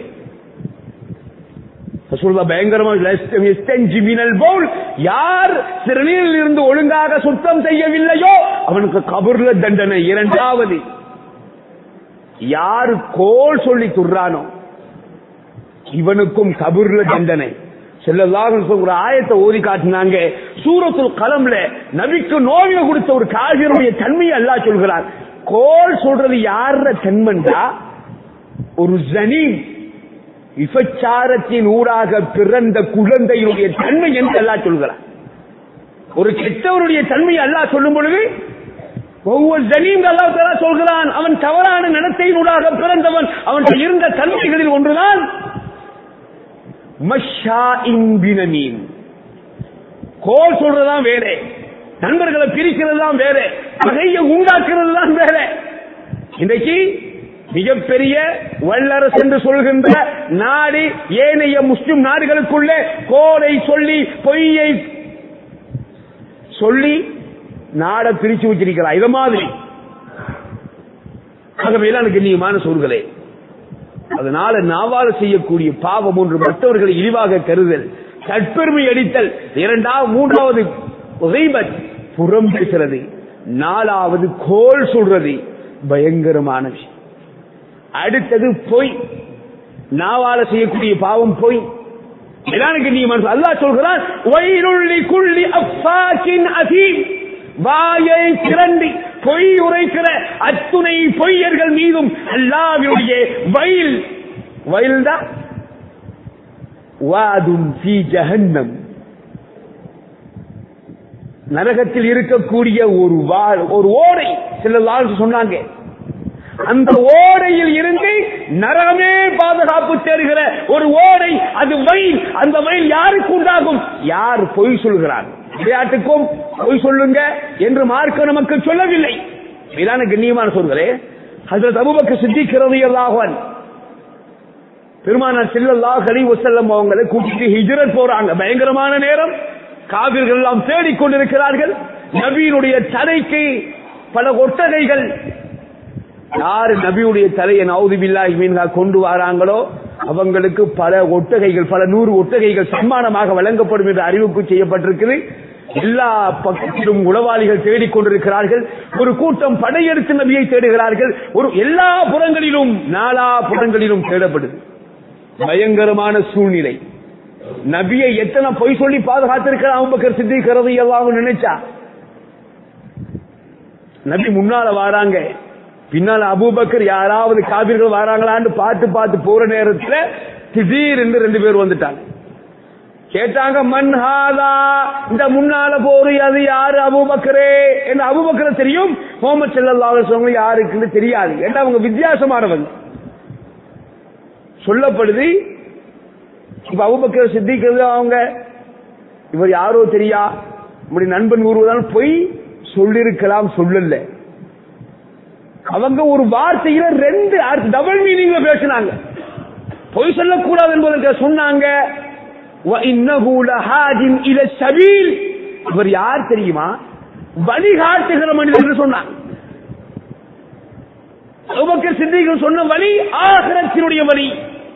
பயங்கரமா யார் சிறுநீரில் இருந்து ஒழுங்காக சுத்தம் செய்யவில்லையோ அவனுக்கு கபூர்ல தண்டனை இரண்டாவது யார் கோல் சொல்லி துறானோ இவனுக்கும் கபூர்ல தண்டனை செல்லதாக ஒரு ஆயத்தை ஓதி காட்டினாங்க சூரத்துல் கலம்ல நபிக்கு நோவிய கொடுத்த ஒரு காவியருடைய தன்மையை அல்லா சொல்கிறார் கோல் சொல்றது யார தன்மண்டா ஒரு ஜனீம் விபச்சாரத்தின் ஊடாக பிறந்த குழந்தையுடைய தன்மை என்று அல்லா சொல்கிறார் ஒரு கெட்டவருடைய தன்மையை அல்லா சொல்லும் பொழுது ஒவ்வொரு ஜனீம் அல்லா சொல்கிறான் அவன் தவறான நடத்தையினூடாக பிறந்தவன் அவன் இருந்த தன்மைகளில் ஒன்றுதான் கோல் சொல்றதுதான் வேற நண்பர்களை பிரிக்கிறது தான் வேற பகையை உண்டாக்குறது தான் வேற இன்றைக்கு மிகப்பெரிய வல்லரசு என்று சொல்கின்ற நாடு ஏனைய முஸ்லிம் நாடுகளுக்குள்ளே கோலை சொல்லி பொய்யை சொல்லி நாட பிரிச்சு வச்சிருக்கிறார் இது மாதிரி ஆகவே எனக்கு கண்ணியமான சொல்களே அதனால நாவால செய்யக்கூடிய பாவம் ஒன்று மற்றவர்களை இழிவாக கருதல் தற்பெருமை அடித்தல் இரண்டாவது மூன்றாவது உதைபத் புறம் பேசுறது நாலாவது கோல் சொல்றது பயங்கரமான விஷயம் அடுத்தது பொய் நாவால செய்யக்கூடிய பாவம் பொய் இதானுக்கு நீ மனசு அல்லாஹ் சொல்கிறான் வயிறுள்ளி குள்ளி அஃபாக்கின் அசீம் வாயை திரண்டி பொய் உரைக்கிற அத்துணை பொய்யர்கள் மீதும் அல்லாவினுடைய வயல் வயல் தான் வாதும் ஃபீ ஜஹன்னம் நரகத்தில் இருக்கக்கூடிய ஒரு வா- ஒரு ஓடை சில சொன்னாங்க அந்த ஓடையில் இருந்து நரகமே பாதுகாப்பு தேடுகிற ஒரு ஓடை அது வயல் அந்த வயல் யாருக்கு உண்டாகும் யார் பொய் சொல்கிறார் விளையாட்டுக்கும் பொய் சொல்லுங்க என்று மார்க்க நமக்கு சொல்லவில்லை இதான கண்ணியமான சொல்கிறே ஹசரத் அபுபக்கர் சித்திக்கிறது எல்லாகவன் பெருமானார் செல்லல்லாஹ் அலி வசல்லம் அவங்களை கூட்டிட்டு ஹிஜ்ரத் போறாங்க பயங்கரமான நேரம் காவிர்கள் எல்லாம் தேடிக் கொண்டிருக்கிறார்கள் நபியினுடைய தலைக்கு பல ஒட்டகைகள் யாரு நபியுடைய தலையை நவுதுபில்லாஹி மீன்கா கொண்டு வராங்களோ அவங்களுக்கு பல ஒட்டகைகள் பல நூறு ஒட்டகைகள் சன்மானமாக வழங்கப்படும் என்று அறிவிப்பு செய்யப்பட்டிருக்குது எல்லா பக்கத்திலும் உளவாளிகள் தேடிக் கொண்டிருக்கிறார்கள் ஒரு கூட்டம் படையெடுத்து நபியை தேடுகிறார்கள் ஒரு எல்லா புறங்களிலும் நாலா புறங்களிலும் தேடப்படுது பயங்கரமான சூழ்நிலை நபியை எத்தனை பொய் சொல்லி பாதுகாத்திருக்கிற அவுபக்கர் சித்திக்கிறது எல்லாம் நினைச்சா நபி முன்னால வாராங்க பின்னால அபூபக்கர் யாராவது காவிர்கள் வராங்களான்னு பார்த்து பார்த்து போற நேரத்துல திடீர் என்று ரெண்டு பேர் வந்துட்டாங்க கேட்டாங்க மன்ஹாதா இந்த முன்னால போரு அது யாரு அபூபக்கரே என்று அபூபக்கரை தெரியும் முகமது செல்லல்லாஹு சொல்லுங்க யாருக்குன்னு தெரியாது ஏன்னா அவங்க வித்தியாசமானவங்க சொல்லப்படுது இப்ப அபூபக்கர் சித்திக்கிறது அவங்க இவர் யாரோ தெரியா இப்படி நண்பன் கூறுவதால் பொய் சொல்லிருக்கலாம் சொல்லல அவங்க ஒரு வார்த்தையில ரெண்டு டபுள் மீனிங்ல பேசினாங்க பொய் சொல்லக்கூடாது என்பதற்கு சொன்னாங்க وَإِنَّهُ لَهَادٍ إِلَى السَّبِيلِ இவர் யார் தெரியுமா வழிகாட்டுகிற மனிதர் என்று சொன்னார் அபூபக்கர் சித்திகள் சொன்ன வழி ஆகிரத்தினுடைய வழி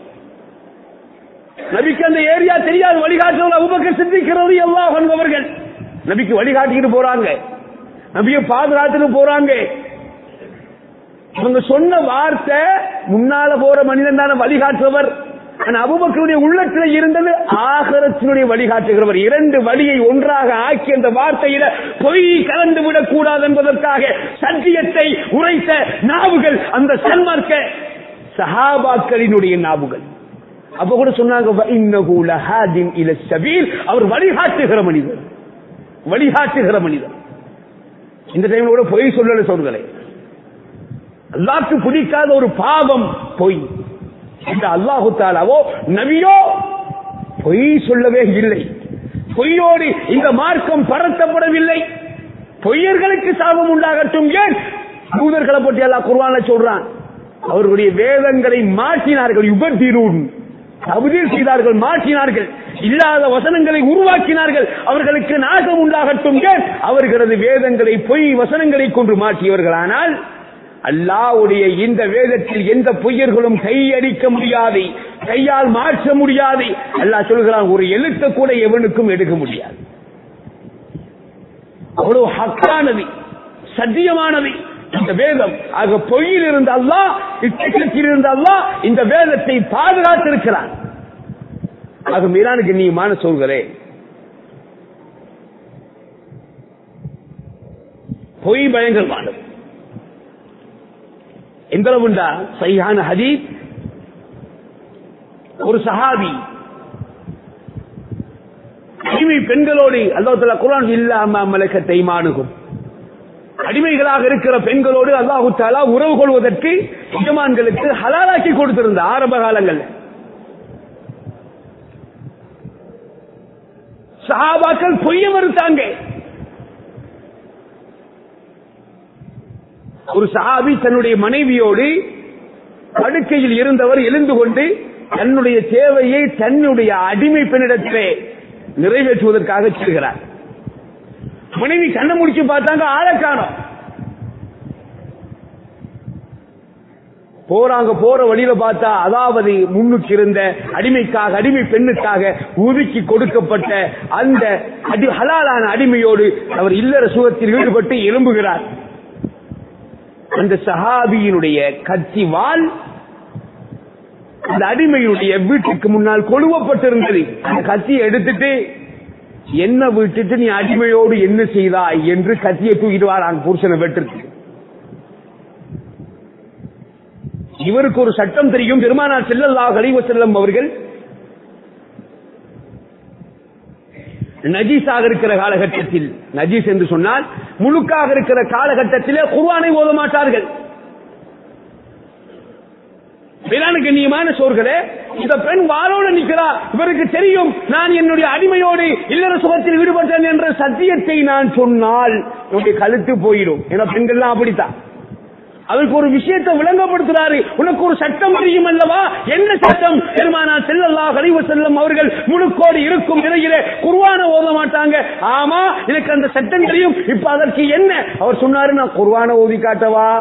நபிக்கு அந்த ஏரியா தெரியாது வழிகாட்டுறவங்க அபூபக்கர் சித்திக்கிறது எல்லாம் வந்தவர்கள் நபிக்கு வழிகாட்டிக்கிட்டு போறாங்க நபியை பாதுகாத்துட்டு போறாங்க அவங்க சொன்ன வார்த்தை முன்னால போற மனிதன் தானே வழிகாட்டுறவர் ஆனா அபுபக்கருடைய உள்ளத்தில் இருந்தது ஆகரத்தினுடைய வழிகாட்டுகிறவர் இரண்டு வழியை ஒன்றாக ஆக்கி அந்த வார்த்தையில பொய் கலந்து விடக் கூடாது என்பதற்காக சத்தியத்தை உரைத்த நாவுகள் அந்த சன்மார்க்க சஹாபாக்களினுடைய நாவுகள் அப்ப கூட சொன்னாங்க "வ இன்னஹு லஹாதின் இல ஸபீல்." அவர் வழிகாட்டுகிற மனிதர் வழிகாட்டுகிற மனிதர் இந்த டைம்ல கூட பொய் சொல்லல சொல்களே அல்லாக்கு பிடிக்காத ஒரு பாவம் பொய் இந்த அல்லாஹு தாலாவோ நபியோ பொய் சொல்லவே இல்லை பொய்யோடு இந்த மார்க்கம் பரத்தப்படவில்லை பொய்யர்களுக்கு சாபம் உண்டாகட்டும் ஏன் யூதர்களை பற்றி அல்லாஹ் குர்ஆன்ல சொல்றான் அவர்களுடைய வேதங்களை மாற்றினார்கள் யுபத்தீரூன் தகுதியில் செய்தார்கள் மாற்றினார்கள் இல்லாத வசனங்களை உருவாக்கினார்கள் அவர்களுக்கு நாசம் உண்டாகட்டும் ஏன் அவர்களது வேதங்களை பொய் வசனங்களை கொண்டு மாற்றியவர்களானால் அல்லாவுடைய இந்த வேதத்தில் எந்த பொய்யர்களும் கையடிக்க முடியாது கையால் மாற்ற முடியாது அல்லாஹ் சொல்கிறான் ஒரு எழுத்த கூட எவனுக்கும் எடுக்க முடியாது அவ்வளவு ஹக்கானது சத்தியமானது இந்த வேதம் ஆக பொய்யில் இருந்த அல்லாஹ் இச்சத்தில் இருந்த அல்லாஹ் இந்த வேதத்தை பாதுகாத்திருக்கிறான் ஆக மீதான கண்ணியமான சொல்கிறே பொய் பயங்கரமானது எந்த அளவுண்டா சையான ஹதீப் ஒரு சஹாபி அடிமை பெண்களோடு அல்லாஹ் குரான் இல்லாம மலக்க தைமானுகும் அடிமைகளாக இருக்கிற பெண்களோடு அல்லாஹு தாலா உறவு கொள்வதற்கு எஜமான்களுக்கு ஹலாலாக்கி கொடுத்திருந்த ஆரம்ப காலங்கள் சஹாபாக்கள் பொய்ய மறுத்தாங்க ஒரு சஹாபி தன்னுடைய மனைவியோடு படுக்கையில் இருந்தவர் எழுந்து கொண்டு தன்னுடைய தேவையை தன்னுடைய அடிமை பெண்ணிடத்திலே நிறைவேற்றுவதற்காக செல்கிறார் மனைவி கண்ணை முடிச்சு பார்த்தாங்க ஆளை காணோம் போறாங்க போற வழியில பார்த்தா அதாவது முன்னுக்கு இருந்த அடிமைக்காக அடிமை பெண்ணுக்காக ஒதுக்கி கொடுக்கப்பட்ட அந்த அடி ஹலாலான அடிமையோடு அவர் இல்லற சுகத்தில் ஈடுபட்டு எழும்புகிறார் அந்த சஹாபியினுடைய கத்தி வாள் அந்த அடிமையுடைய வீட்டுக்கு முன்னால் கொழுவப்பட்டிருந்தது அந்த கத்தியை எடுத்துட்டு என்ன விட்டுட்டு நீ அடிமையோடு என்ன செய்தாய் என்று கத்தியை தூக்கிட்டு வாரான் புருஷனை வெட்டுறது இவருக்கு ஒரு சட்டம் தெரியும் பெருமானார் செல்லல்லாஹ் அலைவ செல்லம் அவர்கள் நஜீஸாக இருக்கிற காலகட்டத்தில் நஜீஸ் என்று சொன்னால் முழுக்காக இருக்கிற காலகட்டத்திலே குர்ஆனை ஓத மாட்டார்கள் மேலான கண்ணியமான சோர்களே இந்த பெண் வாரோடு நிற்கிறார் இவருக்கு தெரியும் நான் என்னுடைய அடிமையோடு இல்லற சுகத்தில் ஈடுபட்டேன் என்ற சத்தியத்தை நான் சொன்னால் என்னுடைய கழுத்து போயிடும் ஏன்னா பெண்கள்லாம் அப்படித்தான் அவருக்கு ஒரு விஷயத்தை விளங்கப்படுத்துறாரு உனக்கு ஒரு சட்டம் தெரியும் அல்லவா என்ன சட்டம் பெருமானா செல்லல்லா கழிவு செல்லும் அவர்கள் முழுக்கோடு இருக்கும் நிலையிலே குர்வான ஓத மாட்டாங்க ஆமா எனக்கு அந்த சட்டம் தெரியும் இப்ப அதற்கு என்ன அவர் சொன்னாரு நான் குர்வான ஓதி காட்டவா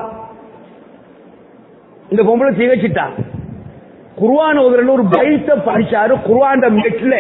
இந்த பொம்பளை திகச்சிட்டா குர்வான் ஓதுறன்னு ஒரு பைத்த படிச்சாரு குர்வான் மெட்ல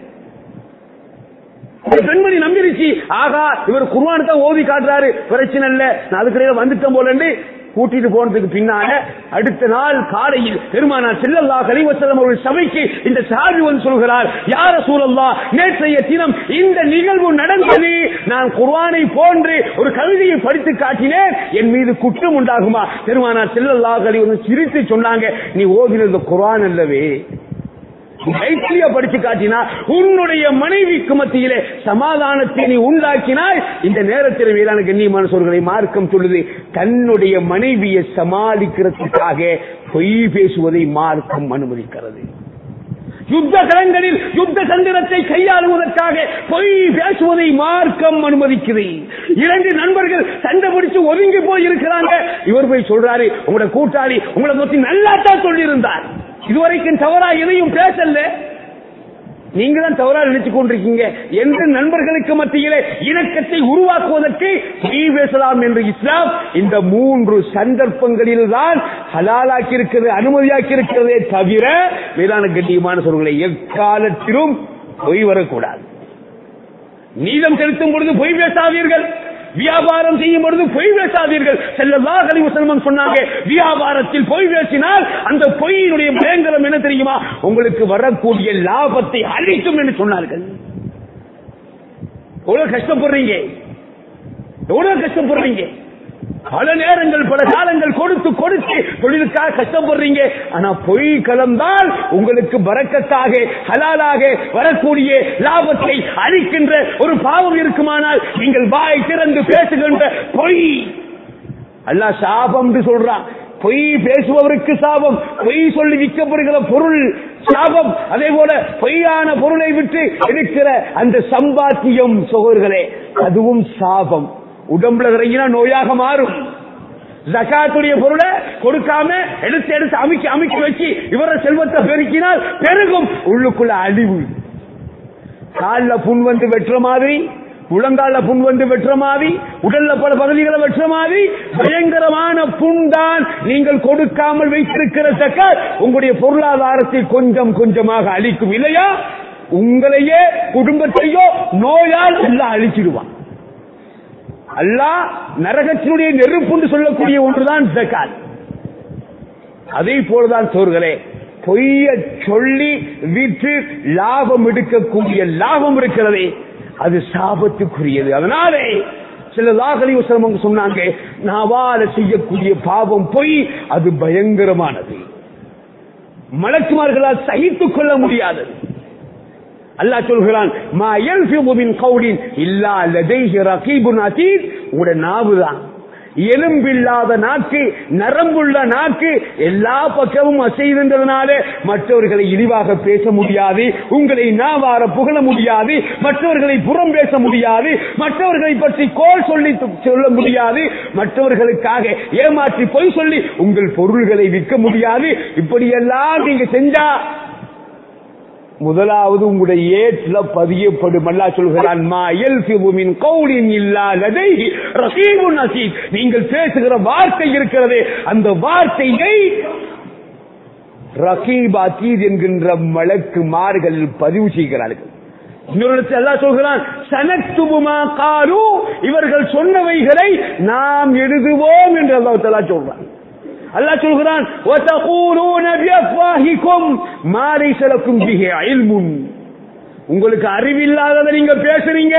ஒரு பெண்மணி நம்பிருச்சு ஆகா இவர் குர்வான் தான் ஓதி காட்டுறாரு பிரச்சனை இல்ல நான் அதுக்கிடையில வந்துட்டேன் போலன்னு கூட்டிட்டு போனதுக்கு பின்னால அடுத்த நாள் காலையில் பெருமானார் செல்லல்லா கலிவசலம் அவர்கள் சபைக்கு இந்த சாதி வந்து சொல்கிறார் யார சூழல்லா நேற்றைய தினம் இந்த நிகழ்வு நடந்தது நான் குர்வானை போன்று ஒரு கவிதையை படித்து காட்டினேன் என் மீது குற்றம் உண்டாகுமா பெருமானார் செல்லல்லா கலி வந்து சிரித்து சொன்னாங்க நீ ஓதினது குர்வான் அல்லவே கைத்திலிய படிச்சு காட்டினா உன்னுடைய மனைவிக்கு மத்தியிலே சமாதானத்தை நீ உண்டாக்கினாய் இந்த நேரத்தில் மேலான கண்ணியமான சொல்களை மார்க்கம் சொல்லுது தன்னுடைய மனைவியை சமாளிக்கிறதுக்காக பொய் பேசுவதை மார்க்கம் அனுமதிக்கிறது யுத்த களங்களில் யுத்த தந்திரத்தை கையாளுவதற்காக பொய் பேசுவதை மார்க்கம் அனுமதிக்குது இரண்டு நண்பர்கள் சண்டை பிடிச்சு ஒதுங்கி போய் இருக்கிறாங்க இவர் போய் சொல்றாரு உங்களோட கூட்டாளி உங்களை பத்தி நல்லா தான் சொல்லியிருந்தார் இதுவரைக்கும் தவறா எதையும் பேசல நீங்க தான் தவறா நினைச்சு கொண்டிருக்கீங்க எந்த நண்பர்களுக்கு மத்தியிலே இணக்கத்தை உருவாக்குவதற்கு பொய் பேசலாம் என்று இஸ்லாம் இந்த மூன்று சந்தர்ப்பங்களில் தான் ஹலாலாக்கி இருக்கிறது அனுமதியாக்கி இருக்கிறதே தவிர வேதான கண்ணியமான சொல்களை எக்காலத்திலும் பொய் வரக்கூடாது நீதம் செலுத்தும் பொழுது பொய் பேசாதீர்கள் வியாபாரம் செய்யும் பொழுது பொய் பேசாதீர்கள் செல்லல்லா கழிவு செல்வம் சொன்னாங்க வியாபாரத்தில் பொய் பேசினால் அந்த பொய்யினுடைய பயங்கரம் என்ன தெரியுமா உங்களுக்கு வரக்கூடிய லாபத்தை அழிக்கும் என்று சொன்னார்கள் எவ்வளவு கஷ்டப்படுறீங்க எவ்வளவு கஷ்டப்படுறீங்க பல நேரங்கள் பல காலங்கள் கொடுத்து கொடுத்து தொழிலுக்காக கஷ்டப்படுறீங்க ஆனா பொய் கலந்தால் உங்களுக்கு பறக்கத்தாக ஹலாலாக வரக்கூடிய லாபத்தை அளிக்கின்ற ஒரு பாவம் இருக்குமானால் நீங்கள் வாய் திறந்து பேசுகின்ற பொய் அல்லா சாபம் சொல்றான் பொய் பேசுபவருக்கு சாபம் பொய் சொல்லி விற்கப்படுகிற பொருள் சாபம் அதே போல பொய்யான பொருளை விட்டு எடுக்கிற அந்த சம்பாத்தியம் சோர்களே அதுவும் சாபம் உடம்புல இறங்கினா நோயாக மாறும் ஜக்காத்துடைய பொருளை கொடுக்காம எடுத்து எடுத்து அமைக்கி அமைக்கி வச்சு இவர செல்வத்தை பெருக்கினால் பெருகும் உள்ளுக்குள்ள அழிவு காலில் புண் வந்து வெட்டுற மாதிரி முழங்கால புண் வந்து வெட்டுற மாதிரி உடல்ல பல பகுதிகளை வெட்டுற மாதிரி பயங்கரமான புண் தான் நீங்கள் கொடுக்காமல் வைத்திருக்கிற சக்காத் உங்களுடைய பொருளாதாரத்தை கொஞ்சம் கொஞ்சமாக அழிக்கும் இல்லையா உங்களையே குடும்பத்தையோ நோயால் எல்லாம் அழிச்சிடுவான் அல்லாஹ் நரகத்தினுடைய நெருப்புன்னு சொல்லக்கூடிய ஒன்றுதான் ஜக்காத் அதே போலதான் சோர்களே பொய்ய சொல்லி விற்று லாபம் எடுக்கக்கூடிய லாபம் இருக்கிறதே அது சாபத்துக்குரியது அதனாலே சில லாகலி அவங்க சொன்னாங்க நாவால செய்யக்கூடிய பாவம் பொய் அது பயங்கரமானது மலக்குமார்களால் சகித்துக் கொள்ள முடியாதது அல்லாஹ் சொல்கிறான் மா யல்ஃபிது மின் கௌலின் இல்லா லதைஹி ரகீபுன் அதீத் உட நாவுதான் எலும்பில்லாத நாக்கு நரம்புள்ள நாக்கு எல்லா பக்கமும் அசைகின்றதுனால மற்றவர்களை இழிவாக பேச முடியாது உங்களை நாவார புகழ முடியாது மற்றவர்களை புறம் பேச முடியாது மற்றவர்களை பற்றி கோல் சொல்லி சொல்ல முடியாது மற்றவர்களுக்காக ஏமாற்றி பொய் சொல்லி உங்கள் பொருள்களை விற்க முடியாது இப்படியெல்லாம் நீங்க செஞ்சா முதலாவது உங்களுடைய ஏற்றுல பதியப்படும் அல்லா சொல்கிறான் மா யல்ஃபிது மின் கௌலின் இல்லா லதைஹி ரகீபுன் அசீத் நீங்கள் பேசுகிற வார்த்தை இருக்கிறதே அந்த வார்த்தையை ரகீப் அசீத் என்கின்ற மலக்கு மார்கள் பதிவு செய்கிறார்கள் இன்னொரு இடத்தில் அல்லாஹ் சொல்கிறான் சனத்துபுமா காலு இவர்கள் சொன்னவைகளை நாம் எழுதுவோம் என்று அல்லாஹ் தலா சொல்றான் அல்லாஹ் சொல்கிறான் وَتَقُولُونَ بِأَفْوَاهِكُمْ مَا لَيْسَ لَكُمْ بِهِ عِلْمٌ உங்களுக்கு அறிவில்லாததை நீங்க பேசுறீங்க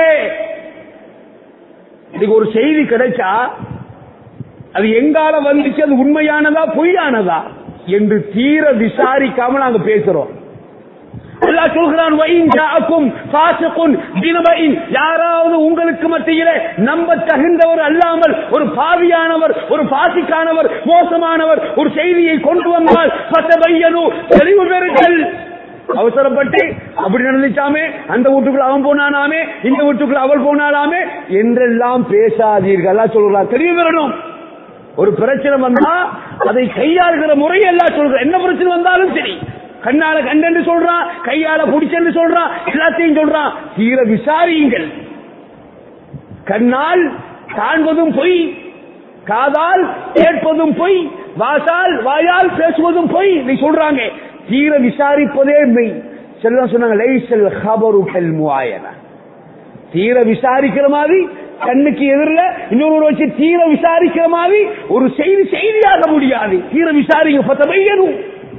இதுக்கு ஒரு செய்தி கிடைச்சா அது எங்கால வந்துச்சு அது உண்மையானதா பொய்யானதா என்று தீர விசாரிக்காம நாங்க பேசுறோம் அல்லாஹ் சொல்கிறான் "வஇன் ஜாஅக்கும் ஃபாசிகுன் பினபஇன்" யாராவது உங்களுக்கு மத்தியிலே நம்ப தகுந்தவர் அல்லாமல் ஒரு பாவியானவர் ஒரு பாசிக்கானவர் மோசமானவர் ஒரு செய்தியை கொண்டு வந்தால் ஃபதபையனு தெளிவு பெறுங்கள் அவசரப்பட்டு அப்படி நடந்துச்சாமே அந்த வீட்டுக்குள்ள அவன் போனானாமே இந்த வீட்டுக்குள்ள அவள் போனாலாமே என்றெல்லாம் பேசாதீர்கள் அல்லாஹ் சொல்கிறார் தெளிவு பெறணும் ஒரு பிரச்சனை வந்தா அதை கையாளுகிற முறை எல்லாம் சொல்ற என்ன பிரச்சனை வந்தாலும் சரி கண்ணால கண்டென்று சொல்றான் கையால புடிச்சென்று சொல்றான் எல்லாத்தையும் சொல்றான் தீர விசாரியுங்கள் கண்ணால் காண்பதும் பொய் காதால் கேட்பதும் பொய் வாசால் வாயால் பேசுவதும் பொய் நீ சொல்றாங்க தீர விசாரிப்பதே மெய் செல்லம் சொன்னாங்க லைசல் ஹபரு கல் முவாயனா தீர விசாரிக்கிற மாதிரி கண்ணுக்கு எதிரில் இன்னொரு வச்சு தீர விசாரிக்கிற மாதிரி ஒரு செய்தி செய்தியாக முடியாது தீர விசாரிங்க பத்தமையனும்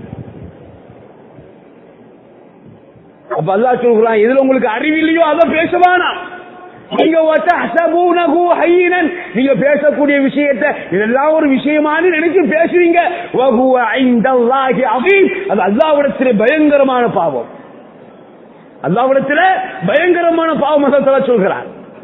அப்ப அல்லா சொல்கிறான் எதுல உங்களுக்கு அறிவில்லையோ அதை பேசவானா நீங்க வத்தஹ்சபூனஹு ஹய்யினன் நீங்க பேசக்கூடிய விஷயத்தை இதெல்லாம் ஒரு விஷயமானு நினைச்சு பேசுறீங்க வஹுவ இன்தல்லாஹி அதீம் அது அல்லாஹ்விடத்திலே பயங்கரமான பாவம் அல்லாஹ்விடத்திலே பயங்கரமான பாவம் அல்லாஹ் சொல்கிறான்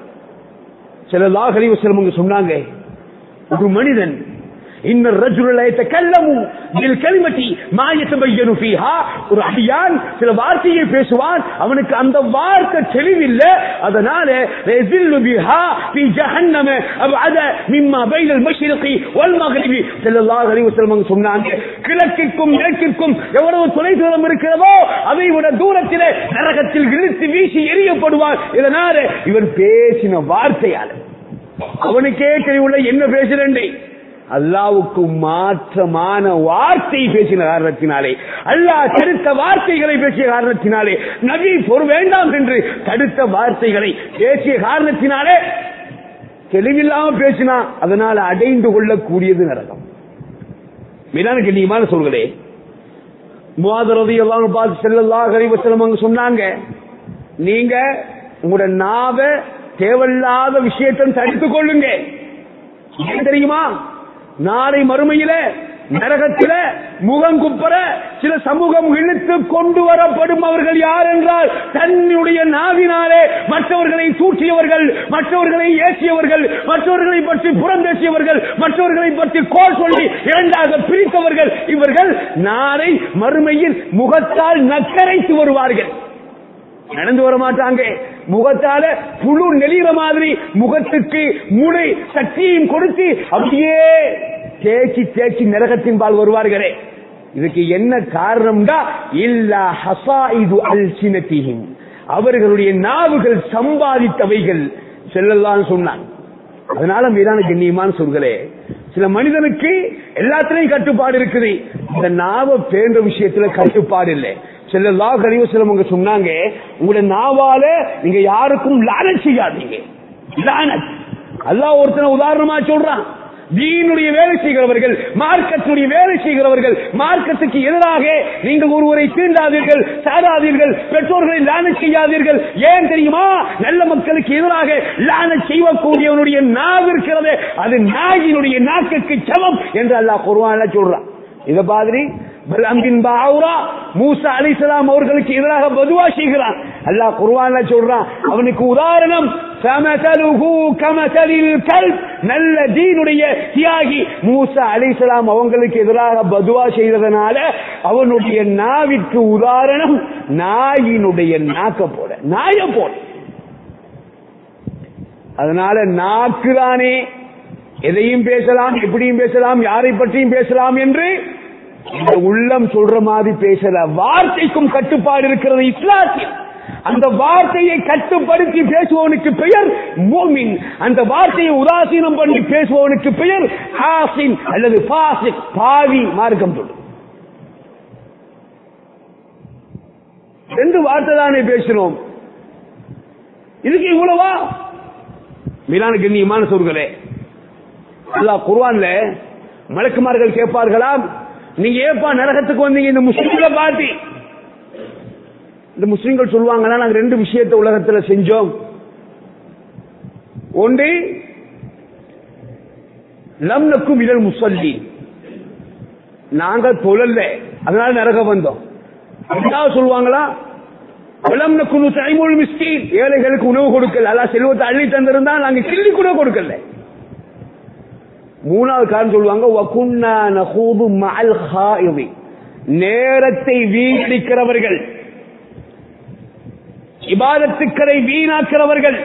சில லாகரி வசலம் சொன்னாங்க ஒரு மனிதன் இன்ன الرجل لا يتكلم بالكلمه ما يتبين فيها ஒரு அடியான் சில வார்த்தையை பேசுவான் அவனுக்கு அந்த வார்த்தை தெளிவில்லை அதனால يذل بها في جهنم ابعد مما بين المشرق والمغرب صلى الله عليه وسلم சொன்னாங்க கிழக்கிற்கும் மேற்கிற்கும் எவ்வளவு தொலை தூரம் இருக்கிறதோ அதை விட தூரத்திலே நரகத்தில் இழுத்து வீசி எரியப்படுவான் இதனால இவன் பேசின வார்த்தையால அவனுக்கே தெளிவுள்ள என்ன பேசுறேன் அல்லாவுக்கு மாற்றமான வார்த்தை பேசின காரணத்தினாலே அல்லாஹ் தடுத்த வார்த்தைகளை பேசிய காரணத்தினாலே நபி பொறு வேண்டாம் என்று தடுத்த வார்த்தைகளை பேசிய காரணத்தினாலே தெளிவில்லாம பேசினா அதனால் அடைந்து கொள்ளக்கூடியது நரகம் மீதான கண்ணியமான சொல்களே முவாதரதி எல்லாம் பார்த்து செல்லல்லா கரிவசலம் அங்க சொன்னாங்க நீங்க உங்களோட நாவ தேவையில்லாத விஷயத்தை தடுத்துக் கொள்ளுங்க ஏன் தெரியுமா நாளை மறுமையில நரகத்தில முகம் குப்பர சில சமூகம் இழுத்து கொண்டு வரப்படும் அவர்கள் யார் என்றால் தன்னுடைய நாவினாலே மற்றவர்களை தூற்றியவர்கள் மற்றவர்களை ஏசியவர்கள் மற்றவர்களை பற்றி புறந்தேசியவர்கள் மற்றவர்களை பற்றி கோல் சொல்லி இரண்டாக பிரித்தவர்கள் இவர்கள் நாளை மறுமையில் முகத்தால் நக்கரைத்து வருவார்கள் நடந்து வர மாட்டாங்க முகத்தால புழு நெளிகிற மாதிரி முகத்துக்கு முளை சக்தியையும் கொடுத்து அப்படியே தேய்ச்சி தேய்ச்சி நரகத்தின் பால் வருவார்களே இதுக்கு என்ன காரணம்டா இல்லா ஹசா இது அல் சினத்தியும் அவர்களுடைய நாவுகள் சம்பாதித்தவைகள் செல்லலாம் சொன்னான் அதனால மீதான கண்ணியமான சொல்களே சில மனிதனுக்கு எல்லாத்திலையும் கட்டுப்பாடு இருக்குது இந்த நாவ பேண்ட விஷயத்துல கட்டுப்பாடு இல்லை செல்லல்லா கரிவசலம் உங்க சொன்னாங்க உங்களோட நாவால நீங்க யாருக்கும் லானத் செய்யாதீங்க லானத் அல்லாஹ் ஒருத்தனை உதாரணமா சொல்றான் தீனுடைய வேலை செய்கிறவர்கள் மார்க்கத்துடைய வேலை செய்கிறவர்கள் மார்க்கத்துக்கு எதிராக நீங்கள் ஒருவரை தீண்டாதீர்கள் சாடாதீர்கள் பெற்றோர்களை லான செய்யாதீர்கள் ஏன் தெரியுமா நல்ல மக்களுக்கு எதிராக லான செய்யக்கூடியவனுடைய நாவு இருக்கிறது அது நாயினுடைய நாக்குக்கு சமம் என்று அல்லாஹ் குர்வான சொல்றான் இத மாதிரி பலம்பின் பாவுரா மூசா அலிசலாம் அவர்களுக்கு எதிராக பதுவா செய்கிறான் அல்லாஹ் குர்வான்ல சொல்றான் அவனுக்கு உதாரணம் சமதலுஹு கமதலில் கல்ப் நல்ல தீனுடைய தியாகி மூசா அலிசலாம் அவங்களுக்கு எதிராக பதுவா செய்ததனால அவனுடைய நாவிற்கு உதாரணம் நாயினுடைய நாக்க போல நாய போல அதனால நாக்குதானே எதையும் பேசலாம் எப்படியும் பேசலாம் யாரை பற்றியும் பேசலாம் என்று இந்த உள்ளம் சொல்ற மாதிரி பேசல வார்த்தைக்கும் கட்டுப்பாடு இருக்கிறது இஸ்லாத்தில் அந்த வார்த்தையை கட்டுப்படுத்தி பேசுபவனுக்கு பெயர் மோமின் அந்த வார்த்தையை உதாசீனம் பண்ணி பேசுபவனுக்கு பெயர் ஹாசின் அல்லது பாசிக் பாவி மார்க்கம் சொல்லு ரெண்டு வார்த்தை தானே பேசினோம் இதுக்கு இவ்வளவா மீனான கண்ணியமான சொற்களே அல்லாஹ் குர்ஆன்ல மலக்குமார்கள் கேட்பார்களாம் நீங்க ஏப்பா நரகத்துக்கு வந்தீங்க இந்த முஸ்லிம்களை பார்த்து இந்த முஸ்லிம்கள் சொல்லுவாங்கன்னா நாங்க ரெண்டு விஷயத்தை உலகத்துல செஞ்சோம் ஒன்று லம் நக்கும் இதழ் முசல்லி நாங்க தொழல்ல அதனால நரகம் வந்தோம் ரெண்டாவது சொல்லுவாங்களா வளம் நக்குனு தைமுல் மிஸ்கீன் ஏழைகளுக்கு உணவு கொடுக்கல அல்லா செல்வத்தை அள்ளி தந்திருந்தா நாங்க கிள்ளி கூட கொடுக்கல மூணாவது காரணம் சொல்லுவாங்க வகுன்னா நகூது மஅல் ஹாயிதி நேரத்தை வீணடிக்கிறவர்கள் இபாதத்துக்களை வீணாக்கிறவர்கள்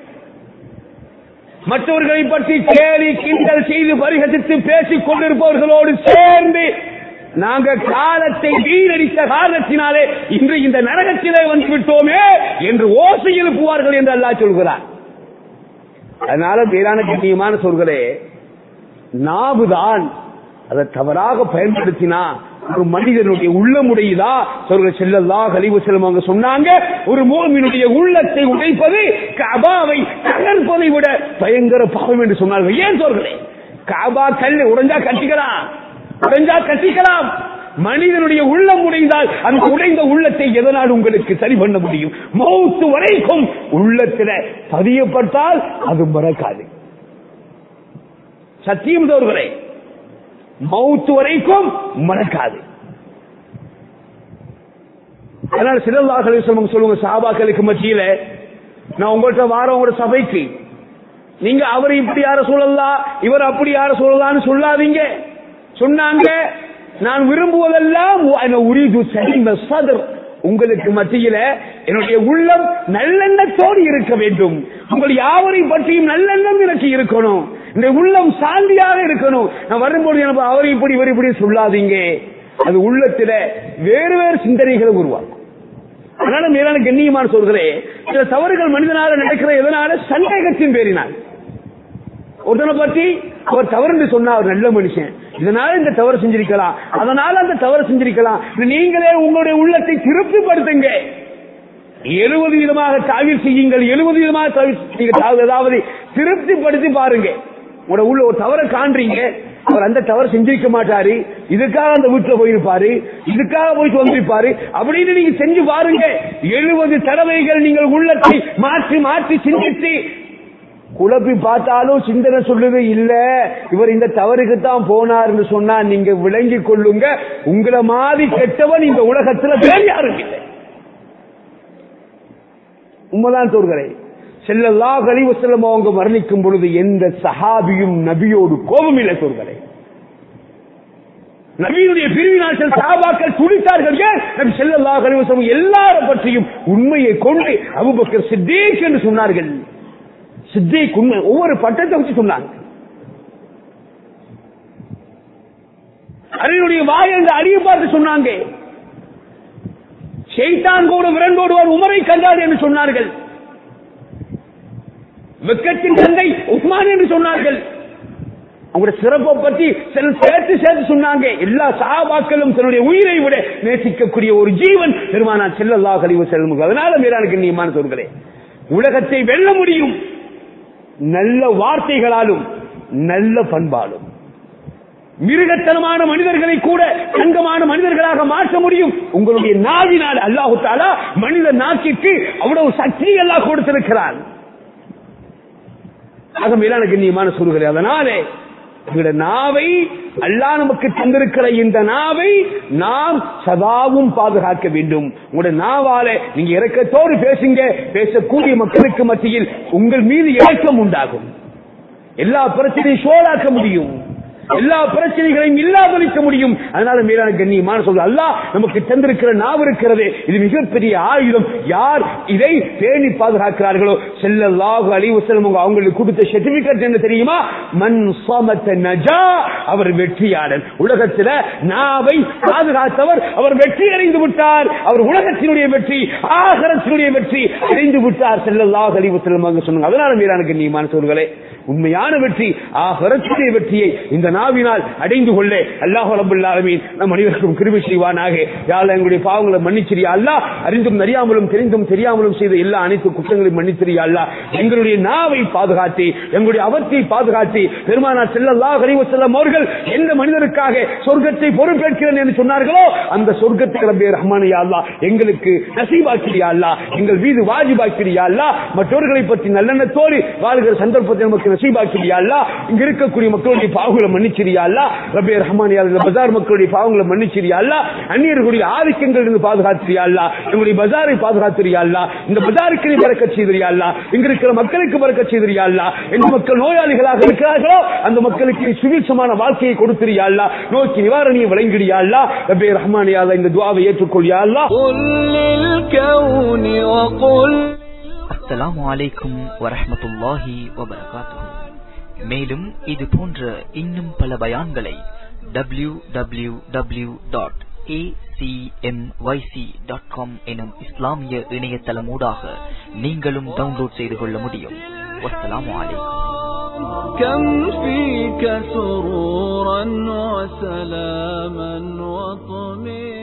மற்றவர்களை பற்றி கேலி கிண்டல் செய்து பரிகசித்து பேசிக் கொண்டிருப்பவர்களோடு சேர்ந்து நாங்க காலத்தை வீணடித்த காரணத்தினாலே இன்று இந்த நரகத்திலே வந்து விட்டோமே என்று ஓசை எழுப்புவார்கள் என்று அல்லாஹ் சொல்கிறார் அதனால மேலான கண்ணியமான சொல்கிறே நாவுதான் அதை தவறாக பயன்படுத்தினா ஒரு மனிதனுடைய உள்ளமுடையதா சொல்ற செல்லல்லா கழிவு செல்லும் அவங்க சொன்னாங்க ஒரு மோமினுடைய உள்ளத்தை உடைப்பது கபாவை தகர்ப்பதை விட பயங்கர பாவம் என்று சொன்னார்கள் ஏன் சொல்கிறேன் காபா கல் உடைஞ்சா கட்டிக்கலாம் உடைஞ்சா கட்டிக்கலாம் மனிதனுடைய உள்ளம் உடைந்தால் அந்த உடைந்த உள்ளத்தை எதனால் உங்களுக்கு சரி பண்ண முடியும் மௌத்து வரைக்கும் உள்ளத்தில் பதியப்பட்டால் அது மறக்காது சத்தியம் தோர்களே மௌத்து வரைக்கும் மறக்காது அதனால சிலவாக்களை சொல்லுங்க சொல்லுங்க சாபாக்களுக்கு மத்தியில நான் உங்கள்கிட்ட வாரம் உங்களோட சபைக்கு நீங்க அவர் இப்படி யார சொல்லலாம் இவர் அப்படி யார சொல்லலாம்னு சொல்லாதீங்க சொன்னாங்க நான் விரும்புவதெல்லாம் உரிது சரிந்த சதர் உங்களுக்கு மத்தியில என்னுடைய உள்ளம் நல்லெண்ணத்தோடு இருக்க வேண்டும் உங்கள் யாவரை பற்றியும் நல்லெண்ணம் எனக்கு இருக்கணும் இந்த உள்ளம் சாந்தியாக இருக்கணும் நான் வரும்போது எனக்கு அவர் இப்படி இவர் இப்படி சொல்லாதீங்க அது உள்ளத்தில வேறு வேறு சிந்தனைகளை உருவாக்கும் அதனால மேலான கண்ணியமான சொல்கிறேன் சில தவறுகள் மனிதனால நடக்கிற எதனால சந்தேகத்தின் பேரினால் ஒருத்தனை பற்றி அவர் தவறு சொன்னா அவர் நல்ல மனுஷன் இதனால இந்த தவறு செஞ்சிருக்கலாம் அதனால அந்த தவறு செஞ்சிருக்கலாம் நீங்களே உங்களுடைய உள்ளத்தை திருப்திப்படுத்துங்க எழுபது விதமாக தாவில் செய்யுங்கள் எழுபது விதமாக தாவில் ஏதாவது திருப்திப்படுத்தி பாருங்க உங்களோட உள்ள ஒரு தவறை காண்றீங்க அவர் அந்த தவறு செஞ்சிருக்க மாட்டாரு இதுக்காக அந்த வீட்டுல போயிருப்பாரு இதுக்காக போயிட்டு வந்திருப்பாரு அப்படின்னு நீங்க செஞ்சு பாருங்க எழுபது தடவைகள் நீங்கள் உள்ளத்தை மாற்றி மாற்றி சிந்தித்து குழப்பி பார்த்தாலும் சிந்தனை சொல்லுது இல்ல இவர் இந்த தவறுக்கு தான் போனார்னு சொன்னா நீங்க விளங்கி கொள்ளுங்க உங்களை மாதிரி கெட்டவன் இந்த உலகத்துல வேற யாரும் இல்லை உண்மைதான் சொல்கிறேன் செல்லல்லா கழிவு செல்லம் அவங்க மரணிக்கும் பொழுது எந்த சஹாபியும் நபியோடு கோபம் இல்லை சொல்கிறேன் நபியுடைய பிரிவினால் சில சஹாபாக்கள் துடித்தார்கள் ஏன் நபி செல்லல்லா கழிவு செல்லம் எல்லாரும் பற்றியும் உண்மையை கொண்டு அபுபக்கர் சித்தேக் என்று சொன்னார்கள் சித்தேக் உண்மை ஒவ்வொரு பட்டத்தை வச்சு சொன்னாங்க அரியனுடைய வாய் என்று அறிய பார்த்து சொன்னாங்க ஷெய்தான் கூட விரண்டோடுவார் உமரை கண்டார் என்று சொன்னார்கள் வெக்கத்தின் தந்தை உஸ்மான் என்று சொன்னார்கள் அவங்களுடைய சிறப்பை பற்றி சில சேர்த்து சேர்த்து சொன்னாங்க எல்லா சாபாக்களும் தன்னுடைய உயிரை விட நேசிக்கக்கூடிய ஒரு ஜீவன் பெருமானா செல்லல்லா கழிவு செல்லும் அதனால மீறான கண்ணியமான சொல்கிறேன் உலகத்தை வெல்ல முடியும் நல்ல வார்த்தைகளாலும் நல்ல பண்பாலும் மிருகத்தனமான மனிதர்களை கூட தங்கமான மனிதர்களாக மாற்ற முடியும் உங்களுடைய நாவினால் அல்லாஹு தாலா மனித நாக்கிற்கு அவ்வளவு சக்தி எல்லாம் கொடுத்திருக்கிறான் ஆக மேலான கண்ணியமான சொல்கிறேன் அதனாலே எங்களுடைய நாவை அல்லாஹ் நமக்கு தந்திருக்கிற இந்த நாவை நாம் சதாவும் பாதுகாக்க வேண்டும் உங்களுடைய நாவால நீங்க இறக்கத்தோடு பேசுங்க பேசக்கூடிய மக்களுக்கு மத்தியில் உங்கள் மீது இறக்கம் உண்டாகும் எல்லா பிரச்சனையும் சோழாக்க முடியும் எல்லா பிரச்சனைகளையும் இல்லாதொழிக்க முடியும் அதனால மேலான கண்ணியமான சொல்ல அல்லாஹ் நமக்கு தந்திருக்கிற நாவு இருக்கிறது இது மிகப்பெரிய ஆயுதம் யார் இதை பேணி பாதுகாக்கிறார்களோ செல்லல்லாஹு அலைஹி வஸல்லம் அவங்க அவங்களுக்கு கொடுத்த சர்டிபிகேட் என்ன தெரியுமா மன் ஸமத நஜா அவர் வெற்றியாளர் உலகத்துல நாவை பாதுகாத்தவர் அவர் வெற்றி அடைந்து விட்டார் அவர் உலகத்தினுடைய வெற்றி ஆகரத்தினுடைய வெற்றி அடைந்து விட்டார் செல்லல்லாஹு அலைஹி வஸல்லம் அவங்க சொன்னாங்க அதனால மீதான கண்ணியமான சொல்களே உண்மையான வெற்றி ஆகரத்துடைய வெற்றியை இந்த நாவினால் அடைந்து கொள்ள அல்லாஹ் ரபுல் ஆலமீன் நம் அனைவருக்கும் கிருபை செய்வானாக யாழ் எங்களுடைய பாவங்களை மன்னிச்சிரியா அல்லாஹ் அறிந்தும் அறியாமலும் தெரிந்தும் தெரியாமலும் செய்த எல்லா அனைத்து குற்றங்களையும் மன்னிச்சிரியா அல்லாஹ் எங்களுடைய நாவை பாதுகாத்து எங்களுடைய அவத்தை பாதுகாத்து பெருமானார் செல்லல்லா கரிவ செல்லம் அவர்கள் எந்த மனிதருக்காக சொர்க்கத்தை பொறுப்பேற்கிறேன் என்று சொன்னார்களோ அந்த சொர்க்கத்தை ரப்பே ரஹ்மானியா அல்லாஹ் எங்களுக்கு நசீபாக்கிறியா அல்லாஹ் எங்கள் மீது வாஜிபாக்கிறியா அல்லாஹ் மற்றவர்களை பற்றி நல்லெண்ணத்தோடு வாழ்கிற சந்தர்ப்பத்தை நமக்கு நசீபாக்கிறியா அல்லாஹ் இங்க இருக்கக்கூடிய மக்களுடைய பாவங்களை மன்னிச்சிரியா அல்லாஹ் ரப்பே ரஹ்மானியா இந்த பஜார் மக்களுடைய பாவங்களை மன்னிச்சிரியா அல்லாஹ் அந்நியர்களுடைய ஆதிக்கங்கள் இருந்து பாதுகாத்திரியா அல்லாஹ் எங்களுடைய பஜாரை பாதுகாத்திரியா அல்லாஹ் இந்த பஜாருக்கு நீ பறக்க செய்திரியா அல்லாஹ் இங்க இருக்கிற மக்களுக்கு பறக்க செய்திரியா அல்லாஹ் எந்த மக்கள் நோயாளிகளாக இருக்கிறார்களோ அந்த மக்களுக்கு நீ சுபிட்சமான வாழ்க்கையை கொடுத்திரியா அல்லாஹ் நோக்கி நிவாரணியை வழங்கிடியா அல்லாஹ் ரப்பே ரஹ்மானியா அல்லாஹ் இந்த துவாவை ஏற்றுக்கொள்ளியா அல்லாஹ் قل للكون وقل அஸ்ஸலாமு அலைக்கும் வரஹ்மத்துல்லாஹி வபரகாத்துஹு மேலும் இது போன்ற இன்னும் பல பயான்களை W W W dot dot com எனும் இஸ்லாமிய இணையதளமூடாக நீங்களும் டவுன்லோட் செய்து கொள்ள முடியும் வஸ்ஸலாமு அலைக்கும் كم فيك سرورا وسلاما وطمئنا